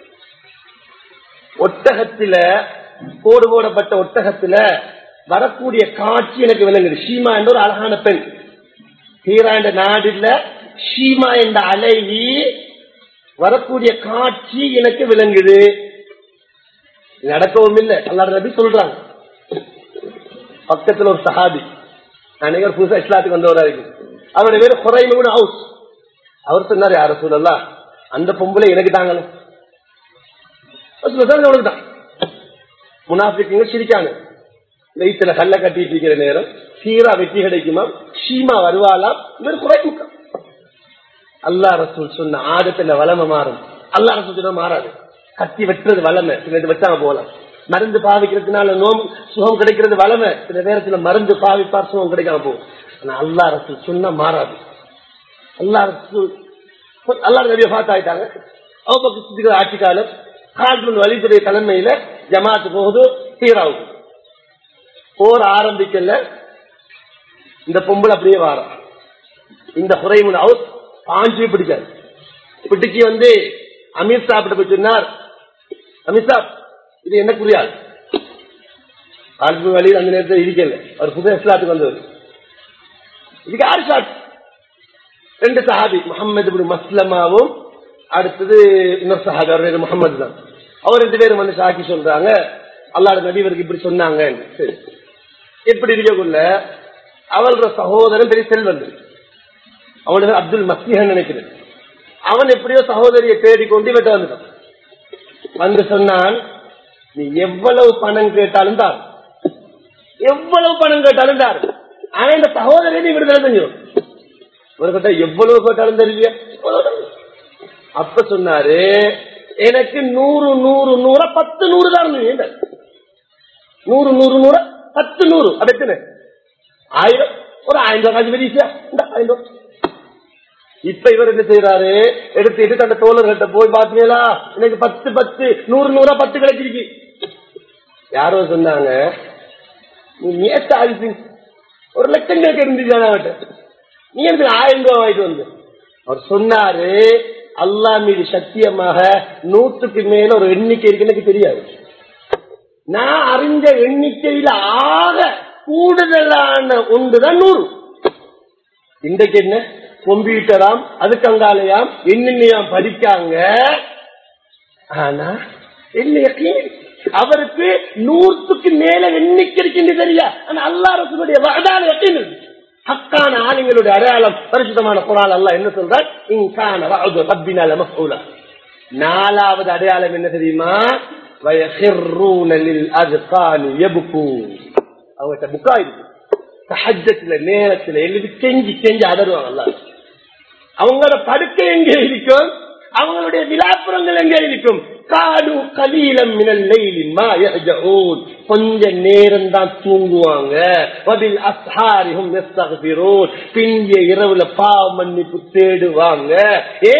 Speaker 1: ஒட்டகத்தில கோடு போடப்பட்ட ஒட்டகத்தில வரக்கூடிய காட்சி எனக்கு விளங்குது ஷீமா என்ற ஒரு அழகான பெண் ஹீரா என்ற நாடுல ஷீமா என்ற அலைவி வரக்கூடிய காட்சி எனக்கு விளங்குது நடக்கவும் இல்லை அல்லாத நபி சொல்றாங்க பக்கத்துல ஒரு சஹாபி நான் புதுசா இஸ்லாத்துக்கு வந்தவரா இருக்கு அவருடைய பேரு குறைமூணு ஹவுஸ் அவர் சொன்னாரு யார சொல்லலாம் அந்த பொம்பளை எனக்கு தாங்களும் அவனுக்கு தான் முனாஃபிக்குங்க சிரிக்காங்க வயிற்றுல கல்ல கட்டிட்டு இருக்கிற நேரம் சீரா வெற்றி கிடைக்குமா ஷீமா வருவாளாம் இவர் குறைமுக்கா அல்லா ரசூல் சொன்ன ஆடத்துல வளமை மாறும் அல்லா ரசூல் சொன்ன மாறாது கத்தி வெட்டுறது வளமை சில வெட்டாம போகலாம் மருந்து பாவிக்கிறதுனால நோம் சுகம் கிடைக்கிறது வளமை சில நேரத்துல மருந்து பாவிப்பார் சுகம் கிடைக்காம போகும் ஆனா அல்லா ரசூல் சொன்னா மாறாது அல்லா ரசூல் அல்லா நபிய பார்த்தாயிட்டாங்க அவங்க ஆட்சி காலம் கால்குன் வழித்துறை தலைமையில ஜமாத்து போகுது சீராவுக்கு போர் ஆரம்பிக்கல இந்த பொம்பளை அப்படியே வாரம் இந்த குறைமுன் அவர் பாஞ்சு பிடிக்காது பிடிச்சி வந்து அமித்ஷா கிட்ட போய் சொன்னார் அமித்ஷா இது என்ன புரியாது ஆளுக்கு வழியில் அந்த நேரத்தில் இருக்கல அவர் புது இஸ்லாத்துக்கு வந்தவர் இதுக்கு யாரு ஷாட் ரெண்டு சஹாபி முகமது மஸ்லமாவும் அடுத்தது இன்னொரு சஹாபி அவர் பேரு முகமது தான் அவர் ரெண்டு பேரும் வந்து சாக்கி சொல்றாங்க அல்லாட நபிவருக்கு இப்படி சொன்னாங்க சரி இப்படி இருக்கக்குள்ள அவளோட சகோதரன் பெரிய செல்வன் அவனுக்கு அப்துல் மஸ்திஹன் நினைக்கிறேன் அவன் எப்படியோ சகோதரியை தேடிக்கொண்டு இவட்ட வந்துட்டான் வந்து சொன்னான் நீ எவ்வளவு பணம் கேட்டாலும் தான் எவ்வளவு பணம் கேட்டாலும் தான் ஆனா இந்த சகோதரியை நீ விடுதலை செஞ்சோம் இவர்கிட்ட எவ்வளவு கேட்டாலும் தெரியல அப்ப சொன்னாரு எனக்கு நூறு நூறு நூற பத்து நூறு தான் நூறு நூறு நூற பத்து நூறு அது எத்தனை ஆயிரம் ஒரு ஆயிரம் காசு பெரிய இந்த ஆயிரம் இப்ப இவர் என்ன செய்யறாரு எடுத்துட்டு தந்த தோழர்கிட்ட போய் பாத்தீங்களா எனக்கு பத்து பத்து நூறு நூறா பத்து கிடைச்சிருக்கு யாரோ சொன்னாங்க நீ நேற்று ஆயிரத்தி ஒரு லட்சம் கேட்க இருந்துச்சு நீ எனக்கு ஆயிரம் ரூபாய் வாங்கிட்டு வந்து அவர் சொன்னாரு அல்லா மீது சத்தியமாக நூற்றுக்கு மேல ஒரு எண்ணிக்கை இருக்கு எனக்கு தெரியாது நான் அறிஞ்ச எண்ணிக்கையில ஆக கூடுதலான ஒன்றுதான் நூறு இன்றைக்கு என்ன கம்ப்யூட்டராம் அதுக்கு அங்காலையாம் என்னென்னையாம் படிக்காங்க ஆனா என்ன அவருக்கு நூற்றுக்கு மேல எண்ணிக்கை இருக்கின்றது தெரியா ஆனா அல்லா ரசனுடைய வகதான எட்டின் ஹக்கான ஆளுங்களுடைய அடையாளம் பரிசுத்தமான குரால் அல்ல என்ன சொல்றார் இன்கான ரப்பினால மஃபூலா நாலாவது அடையாளம் என்ன தெரியுமா வயசிர்ரூனலில் அதுகானு எபுக்கு அவங்ககிட்ட புக்கா இருக்கு சஹஜத்துல நேரத்துல எழுதி செஞ்சு செஞ்சு அதருவாங்க அல்ல அவங்களோட படுக்கை எங்கே இருக்கும் அவங்களுடைய விழாப்புறங்கள் எங்கே இருக்கும் காடு கலீலம் மினல் லைலிமா யஹ்ஜஊன் கொஞ்ச நேரம் தான் தூங்குவாங்க வபில் அஸ்ஹாரிஹும் யஸ்தக்பிரூன் பிந்திய இரவுல பாவ மன்னிப்பு தேடுவாங்க ஏ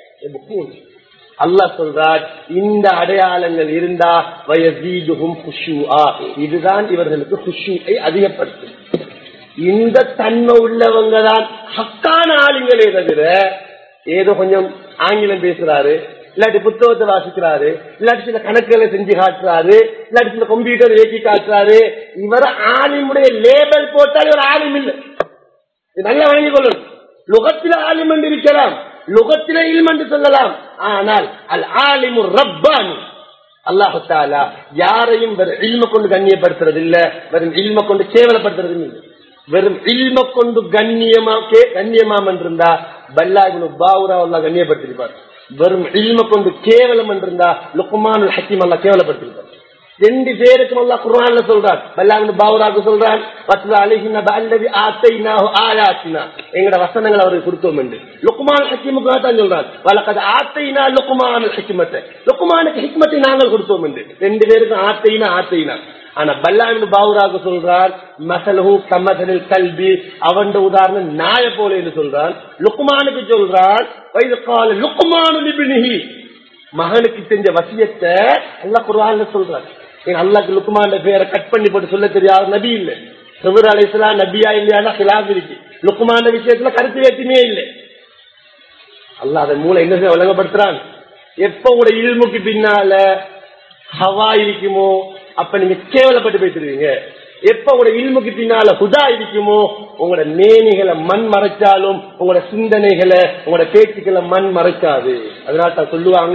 Speaker 1: அல்லாஹ் சொல்றார் இந்த அடையாளங்கள் இருந்தா வயசீதுகும் குஷுஆ இதுதான் இவர்களுக்கு குஷுவை அதிகப்படுத்தும் இந்த தன்மை உள்ளவங்க தான் ஹக்கான ஆளுங்களே தவிர ஏதோ கொஞ்சம் ஆங்கிலம் பேசுறாரு இல்லாட்டி புத்தகத்தை வாசிக்கிறாரு இல்லாட்டி சில கணக்குகளை செஞ்சு காட்டுறாரு இல்லாட்டி சில கம்ப்யூட்டர் இயக்கி காட்டுறாரு இவர் ஆலிமுடைய லேபல் போட்டால் இவர் ஆலிம் இல்லை நல்லா வழங்கிக் கொள்ளணும் லுகத்தில் ஆலிம் என்று இருக்கலாம் லுகத்தில இல்ம் என்று சொல்லலாம் ஆனால் அல் ஆலிமு ரப்பானி அல்லாஹாலா யாரையும் வெறும் இல்ம கொண்டு கண்ணியப்படுத்துறது இல்ல வெறும் இல்ம கொண்டு கேவலப்படுத்துறது இல்லை வெறும் இல்ம கொண்டு கண்ணியமா கே- கண்ணியமாம் என்றிருந்தா பல்லாஹிபுல் பாவுரா அல்லா கண்ணியப்படுத்திருப்பார் வெறும் இல்ம கொண்டு கேவலம் என்றிருந்தா லுக்குமானுல் ஹக்கீம் அல்லா கேவலப்படுத்திருப்பார் ரெண்டு பேருக்கும் அல்லா குர்ஆன்ல சொல்றான் பல்லாஹிபுல் பாவுராக்கு சொல்றான் வத்லா அலைஹிம் நப அல்லதி ஆத்தைனாஹு ஆயாத்தினா எங்கட வசனங்களை அவருக்கு கொடுத்தோம் என்று லுக்குமான் ஹக்கீமுக்கு தான் சொல்றான் வலக்கது ஆத்தைனா லுக்குமான் ஹிக்மத்தை லுக்குமானுக்கு ஹிக்மத்தை நாங்கள் கொடுத்தோம் என்று ரெண்டு பேருக்கும் ஆத்தைனா ஆத்தைனா ஆனா பல்லாமின் பாவுராக சொல்றான் மசலஹு கமசலில் கல்வி அவன் உதாரணம் நாய போல என்று சொல்றான் லுக்குமானுக்கு சொல்றான் வயது கால லுக்குமானு லிபினிஹி மகனுக்கு செஞ்ச வசியத்தை அல்லாஹ் குர்ஆன்ல சொல்றான் ஏன் அல்லாஹ்க்கு லுக்குமான பேரை கட் பண்ணி போட்டு சொல்ல தெரியாத நபி இல்ல சுபர் அலைஹிஸ்ஸலாம் நபியா இல்லையா கிலாப் இருக்கு லுக்குமான விஷயத்துல கருத்து வேற்றுமே இல்லை அல்லாஹ் அதன் மூலம் என்ன செய்ய விளங்கப்படுத்துறான் எப்ப உங்களோட இல்முக்கு பின்னால ஹவா இருக்குமோ அப்ப நீங்க கேவலப்பட்டு போயிட்டுருவீங்க எப்ப உங்களோட இல்முக்கு பின்னால ஹுதா இருக்குமோ உங்களோட மேனிகளை மண் மறைச்சாலும் உங்களோட சிந்தனைகளை உங்களோட பேச்சுக்களை மண் மறைக்காது அதனால தான் சொல்லுவாங்க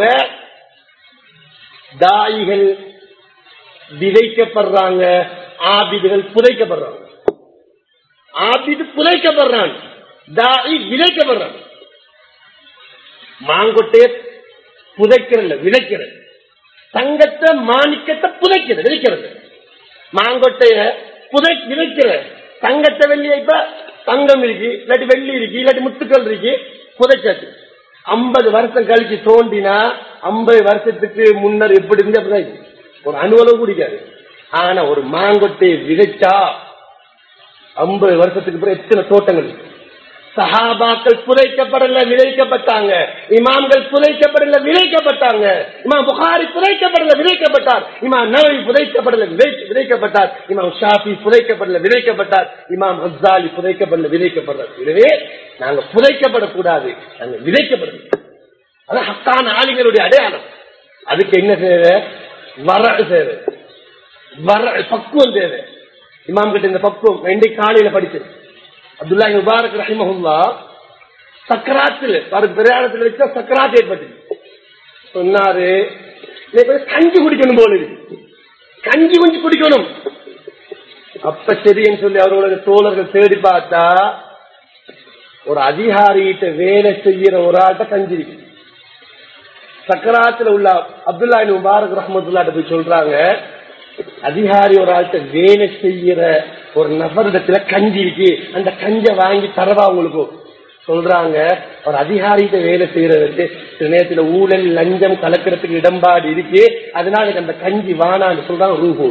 Speaker 1: தாயிகள் விதைக்கப்படுறாங்க ஆபிதுகள் புதைக்கப்படுறாங்க ஆபிது புதைக்கப்படுறான் தாயி விதைக்கப்படுறான் மாங்கொட்டைய புதைக்கிறது விதைக்கிறது தங்கத்தை மாணிக்கத்தை புதைக்கிறது விதைக்கிறது மாங்கொட்டைய புதை விதைக்கிற தங்கத்தை வெள்ளிய இப்ப தங்கம் இருக்கு இல்லாட்டி வெள்ளி இருக்கு இல்லாட்டி முத்துக்கள் இருக்கு புதைச்சாச்சு ஐம்பது வருஷம் கழிச்சு தோண்டினா ஐம்பது வருஷத்துக்கு முன்னர் எப்படி இருந்து அப்படிதான் இருக்கு. ஒரு அணுவளவு குடிக்காது ஆனா ஒரு மாங்கொட்டையை விதைச்சா ஐம்பது வருஷத்துக்கு பிறகு எத்தனை தோட்டங்கள் இருக்கு. சஹாபாக்கள் புதைக்கப்படல விதைக்கப்பட்டாங்க இமாம்கள் புதைக்கப்படல விதைக்கப்பட்டாங்க இமாம் புகாரி புதைக்கப்படல விதைக்கப்பட்டார் இமாம் நவவி புதைக்கப்படல விதை- விதைக்கப்பட்டார் இமாம் ஷாஃபி புதைக்கப்படல விதைக்கப்பட்டார் இமாம் ஹஸ்ஸாலி புதைக்கப்படல விதைக்கப்பட்டார் எனவே நாங்க புதைக்கப்படக்கூடாது நாங்க விதைக்கப்படணும் அதான் ஹக்கான ஆளுங்களுடைய அடையாளம் அதுக்கு என்ன தேவை வர தேவை வர பக்குவம் தேவை இமாம் கிட்ட இந்த பக்குவம் ரெண்டு காலையில படிச்சது அப்துல்லா முபாரக் ரஹிமஹுல்லா சக்கராத்தில் ஒரு பிரயாணத்தில் வச்சா சக்கராத் ஏற்பட்டது சொன்னாரு "எனக்கு கொஞ்சம் கஞ்சி குடிக்கணும் போல இருக்கு கஞ்சி கொஞ்சம் குடிக்கணும் அப்ப சரின்னு சொல்லி அவரோட தோழர்கள் தேடி பார்த்தா ஒரு அதிகாரிகிட்ட வேலை செய்யற ஒரு ஆட்ட கஞ்சி இருக்கு சக்கராத்துல உள்ள அப்துல்லா முபாரக் ரஹமத்துல்லாட்ட போய் சொல்றாங்க அதிகாரி ஒரு ஆள்கிட்ட வேலை செய்யற ஒரு நபரிடத்துல கஞ்சி இருக்கு அந்த கஞ்சை வாங்கி தரவா உங்களுக்கு சொல்றாங்க ஒரு அதிகாரிகிட்ட வேலை செய்யறதுக்கு சில நேரத்துல ஊழல் லஞ்சம் கலக்கிறதுக்கு இடம்பாடு இருக்கு அதனால எனக்கு அந்த கஞ்சி வானான்னு சொல்றாங்க ரூபோ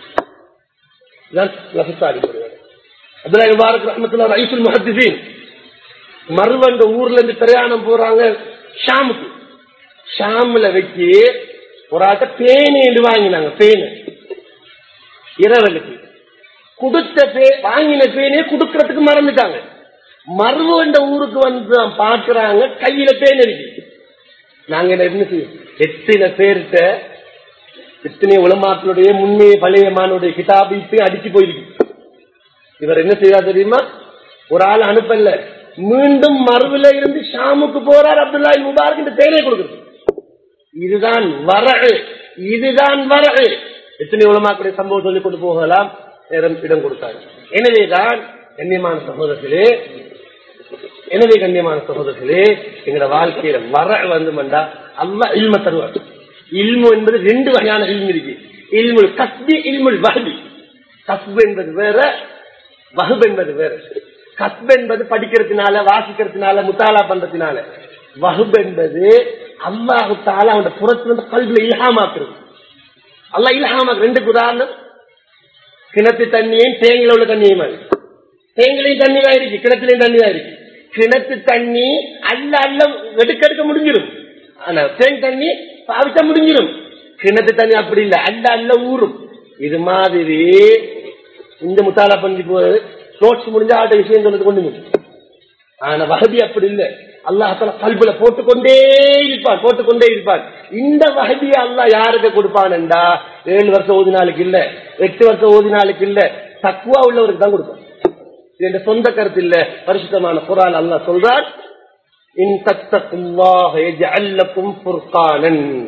Speaker 1: அப்துல்லா முபாரக் ரஹமத்துல்லா ரைசுல் முஹத்திசீன் மறுவண்ட ஊர்ல இருந்து பிரயாணம் போறாங்க ஷாமுக்கு ஷாம்ல வச்சு ஒரு ஆட்ட பேனு வாங்கினாங்க பேனு இரவலுக்கு கொடுத்த பே வாங்கின பேனே கொடுக்கறதுக்கு மறந்துட்டாங்க மறுவண்ட ஊருக்கு வந்து தான் பாக்குறாங்க கையில பேன் இருக்கு நாங்க என்ன என்ன செய்வோம் எத்தனை பேர்கிட்ட எத்தனை உலமாக்களுடைய முன்னே பழைய மானுடைய கிதாபு இப்பயும் அடிச்சு போயிருக்கு இவர் என்ன செய்யறாரு தெரியுமா ஒரு ஆள் அனுப்பல மீண்டும் மறுவில இருந்து ஷாமுக்கு போறார் அப்துல்லா முபாரக் இந்த தேனை கொடுக்குறது இதுதான் வரகு இதுதான் வரகு எத்தனை உலமாக்களுடைய சம்பவம் சொல்லிக் கொண்டு போகலாம் நேரம் இடம் கொடுத்தாங்க எனவேதான் கண்ணியமான சகோதரர்களே எனவே கண்ணியமான சகோதரர்களே எங்களோட வாழ்க்கையில வர வந்துமெண்டா அல்லா இல்ம தருவார் இல்மு என்பது ரெண்டு வகையான இல்மு இருக்கு இல்முல் கஸ்பி இல்முல் வஹபி கஸ்பு என்பது வேற வகுப் என்பது வேற கஸ்பு என்பது படிக்கிறதுனால வாசிக்கிறதுனால முத்தாலா பண்றதுனால வகுப் என்பது அல்லாஹு தாலா அவன் புறத்துல கல்வில இல்ஹாமாக்குறது அல்லாஹ் இல்ஹாமாக்கு ரெண்டுக்கு உதாரணம் கிணத்து தண்ணியும் தேங்கில உள்ள தண்ணியும் மாதிரி தேங்கிலையும் தண்ணி தான் இருக்கு கிணத்துலயும் தண்ணி தான் இருக்கு கிணத்து தண்ணி அல்ல அல்ல வெடுக்கெடுக்க முடிஞ்சிடும் ஆனா தேங்க தண்ணி பாவிச்சா முடிஞ்சிடும் கிணத்து தண்ணி அப்படி இல்லை அல்ல அல்ல ஊறும் இது மாதிரி இந்த முத்தாலா பண்ணி போறது நோட்ஸ் முடிஞ்சா ஆட்ட விஷயம் சொன்னது கொண்டு முடியும். ஆனா வகதி அப்படி இல்லை அல்லாஹால கல்புல போட்டுக்கொண்டே இருப்பான் போட்டுக்கொண்டே இருப்பான் இந்த வகதியை அல்லாஹ் யாருக்கு கொடுப்பான்டா ஏழு வருஷம் ஓதினாலுக்கு இல்ல எட்டு வருஷம் ஓதினாலுக்கு இல்ல தக்குவா உள்ளவருக்கு தான் கொடுப்பான் இது என்ற சொந்த கருத்து இல்ல பரிசுத்தமான குரான் அல்லாஹ் சொல்றான் இன் தத்தகுல்லாஹ யஜ்அல் லக்கும் ஃபுர்கானன்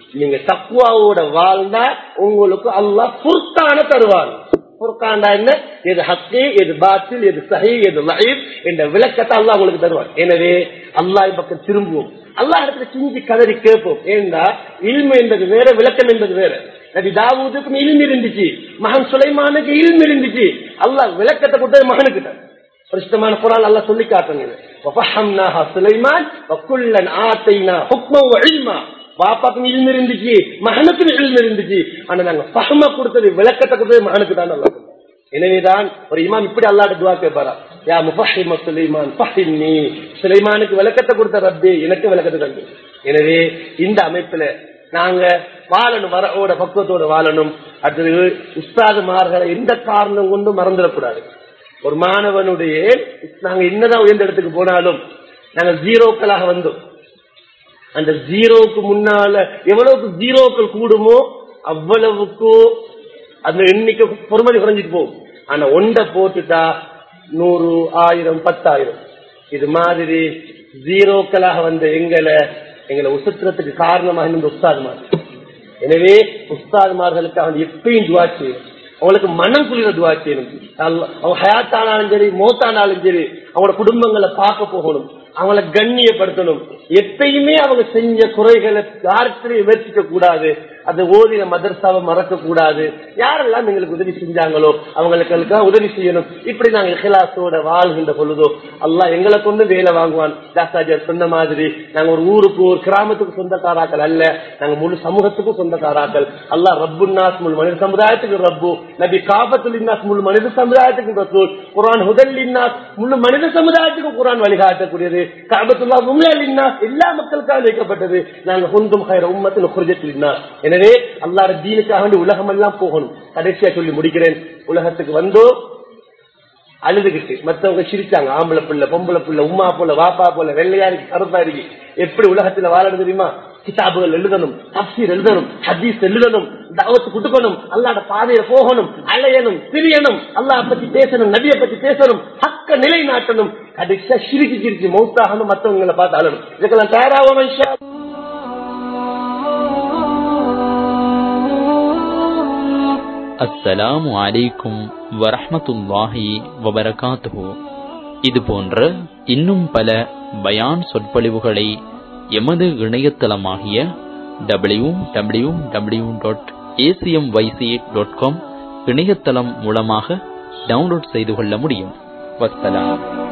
Speaker 1: நீங்க தக்குவாவோட வாழ்ந்தா உங்களுக்கு அல்லாஹ் புர்த்தான தருவான் புர்காண்டா என்ன எது ஹக்கு எது பாத்தில் எது சஹி எது லஹீப் என்ற விளக்கத்தை அல்லாஹ் உங்களுக்கு தருவான் எனவே அல்லாஹ் பக்கம் திரும்புவோம் அல்லாஹ் இடத்துல சிஞ்சி கதறி கேட்போம் ஏண்டா இல்மு என்பது வேற விளக்கம் என்பது வேற நபி தாவூதுக்கும் இல்மு இருந்துச்சு மகன் சுலைமானுக்கு இல்மு இருந்துச்சு அல்லாஹ் விளக்கத்தை கொடுத்தது மகனுக்கிட்ட பரிசுத்தமான குரான் அல்லாஹ் சொல்லி காட்டுங்க வஃபஹம்னாஹா சுலைமான் வக்குல்லன் ஆத்தைனா ஹுக்ம வ இல்மா பாப்பாக்கும் இல்மு இருந்துச்சு மகனுக்கும் இல்மு இருந்துச்சு ஆனா நாங்க பஹம கொடுத்தது விளக்கத்தை கொடுத்தது மகனுக்கு தான் நல்லா எனவேதான் ஒரு இமாம் இப்படி அல்லாட துவா கேட்பாரா யா முஃபஹிம சுலைமான் ஃபஹிம்னி சுலைமானுக்கு விளக்கத்தை கொடுத்த ரப்பே எனக்கு விளக்கத்தை தந்து எனவே இந்த அமைப்புல நாங்க வாழணும் வரவோட பக்குவத்தோட வாழணும் அடுத்தது உஸ்தாதுமார்களை எந்த காரணம் கொண்டும் மறந்துடக்கூடாது ஒரு மாணவனுடைய நாங்க என்னதான் உயர்ந்த இடத்துக்கு போனாலும் நாங்க ஜீரோக்களாக வந்தோம் அந்த ஜீரோவுக்கு முன்னால எவ்வளவுக்கு ஜீரோக்கள் கூடுமோ அவ்வளவுக்கு அந்த எண்ணிக்கை பொறுமதி குறைஞ்சிட்டு போகும் ஆனா ஒன்றை போட்டுட்டா நூறு ஆயிரம் பத்தாயிரம் இது மாதிரி ஜீரோக்களாக வந்த எங்களை எங்களை உசுத்துறதுக்கு காரணமாக இருந்த உஸ்தாதுமார் எனவே உஸ்தாதுமார்களுக்கு எப்பயும் துவா செய்யணும் அவங்களுக்கு மனம் குளிர துவா செய்யணும் அவங்க ஹயாத்தானாலும் சரி மோத்தானாலும் சரி அவங்களோட குடும்பங்களை பார்க்க போகணும் அவங்கள கண்ணியப்படுத்தணும் எப்பயுமே அவங்க செஞ்ச குறைகளை யாருக்கிட்டையும் விமர்சிக்க கூடாது அந்த ஓதின மதர்சாவை மறக்க கூடாது யாரெல்லாம் எங்களுக்கு உதவி செஞ்சாங்களோ அவங்களுக்கு உதவி செய்யணும் இப்படி நாங்க இஹலாசோட வாழ்கின்ற பொழுதோ அல்லாஹ் எங்களை கொண்டு வேலை வாங்குவான் தாசாஜர் சொன்ன மாதிரி நாங்க ஒரு ஊருக்கு ஒரு கிராமத்துக்கு சொந்தக்காராக்கள் அல்ல நாங்க முழு சமூகத்துக்கும் சொந்தக்காராக்கள் அல்லாஹ் ரப்புன்னாஸ் முழு மனித சமுதாயத்துக்கு ரப்பு நபி காபத்துலின்னாஸ் முழு மனித சமுதாயத்துக்கு ரசூல் குரான் ஹுதல்லின்னாஸ் முழு மனித சமுதாயத்துக்கு குரான் வழிகாட்டக்கூடியது காபத்துல்லா மும்லின்னா எல்லா மக்களுக்காக வைக்கப்பட்டது நாங்க ஹுந்தும் ஹைர உம்மத்தின் குர்ஜத்திலின்னா எனவே அல்லாட தீனுக்காக வேண்டி உலகம் எல்லாம் போகணும் கடைசியா சொல்லி முடிக்கிறேன் உலகத்துக்கு வந்தோ அழுதுகிட்டு மத்தவங்க சிரிச்சாங்க ஆம்பளை பிள்ளை பொம்பளை பிள்ளை உமா போல வாப்பா போல வெள்ளையா இருக்கு கருப்பா இருக்கு எப்படி உலகத்துல வாழறது தெரியுமா கிதாபுகள் எழுதணும் தப்சீர் எழுதணும் ஹதீஸ் எழுதணும் தாவத்து குட்டுக்கணும் அல்லாட பாதையில போகணும் அலையணும் திரியணும் அல்லாஹ் பத்தி பேசணும் நபியை பத்தி பேசணும் ஹக்க நிலை நாட்டணும் கடைசியா சிரிச்சு சிரிச்சு மௌத்தாகணும் மத்தவங்களை பார்த்து அழணும் இதுக்கெல்லாம் தயாராகணும் இன்ஷா
Speaker 2: அஸ்ஸலாமு அலைக்கும் வரஹ்மத்துல்லாஹி வபரகாத்துஹு இது போன்ற இன்னும் பல பயான் சொற்பொழிவுகளை எமது இணையதளமாகிய W W W dot ACM YC dot com இணையதளம் மூலமாக டவுன்லோட் செய்து கொள்ள முடியும் வஸ்ஸலாம்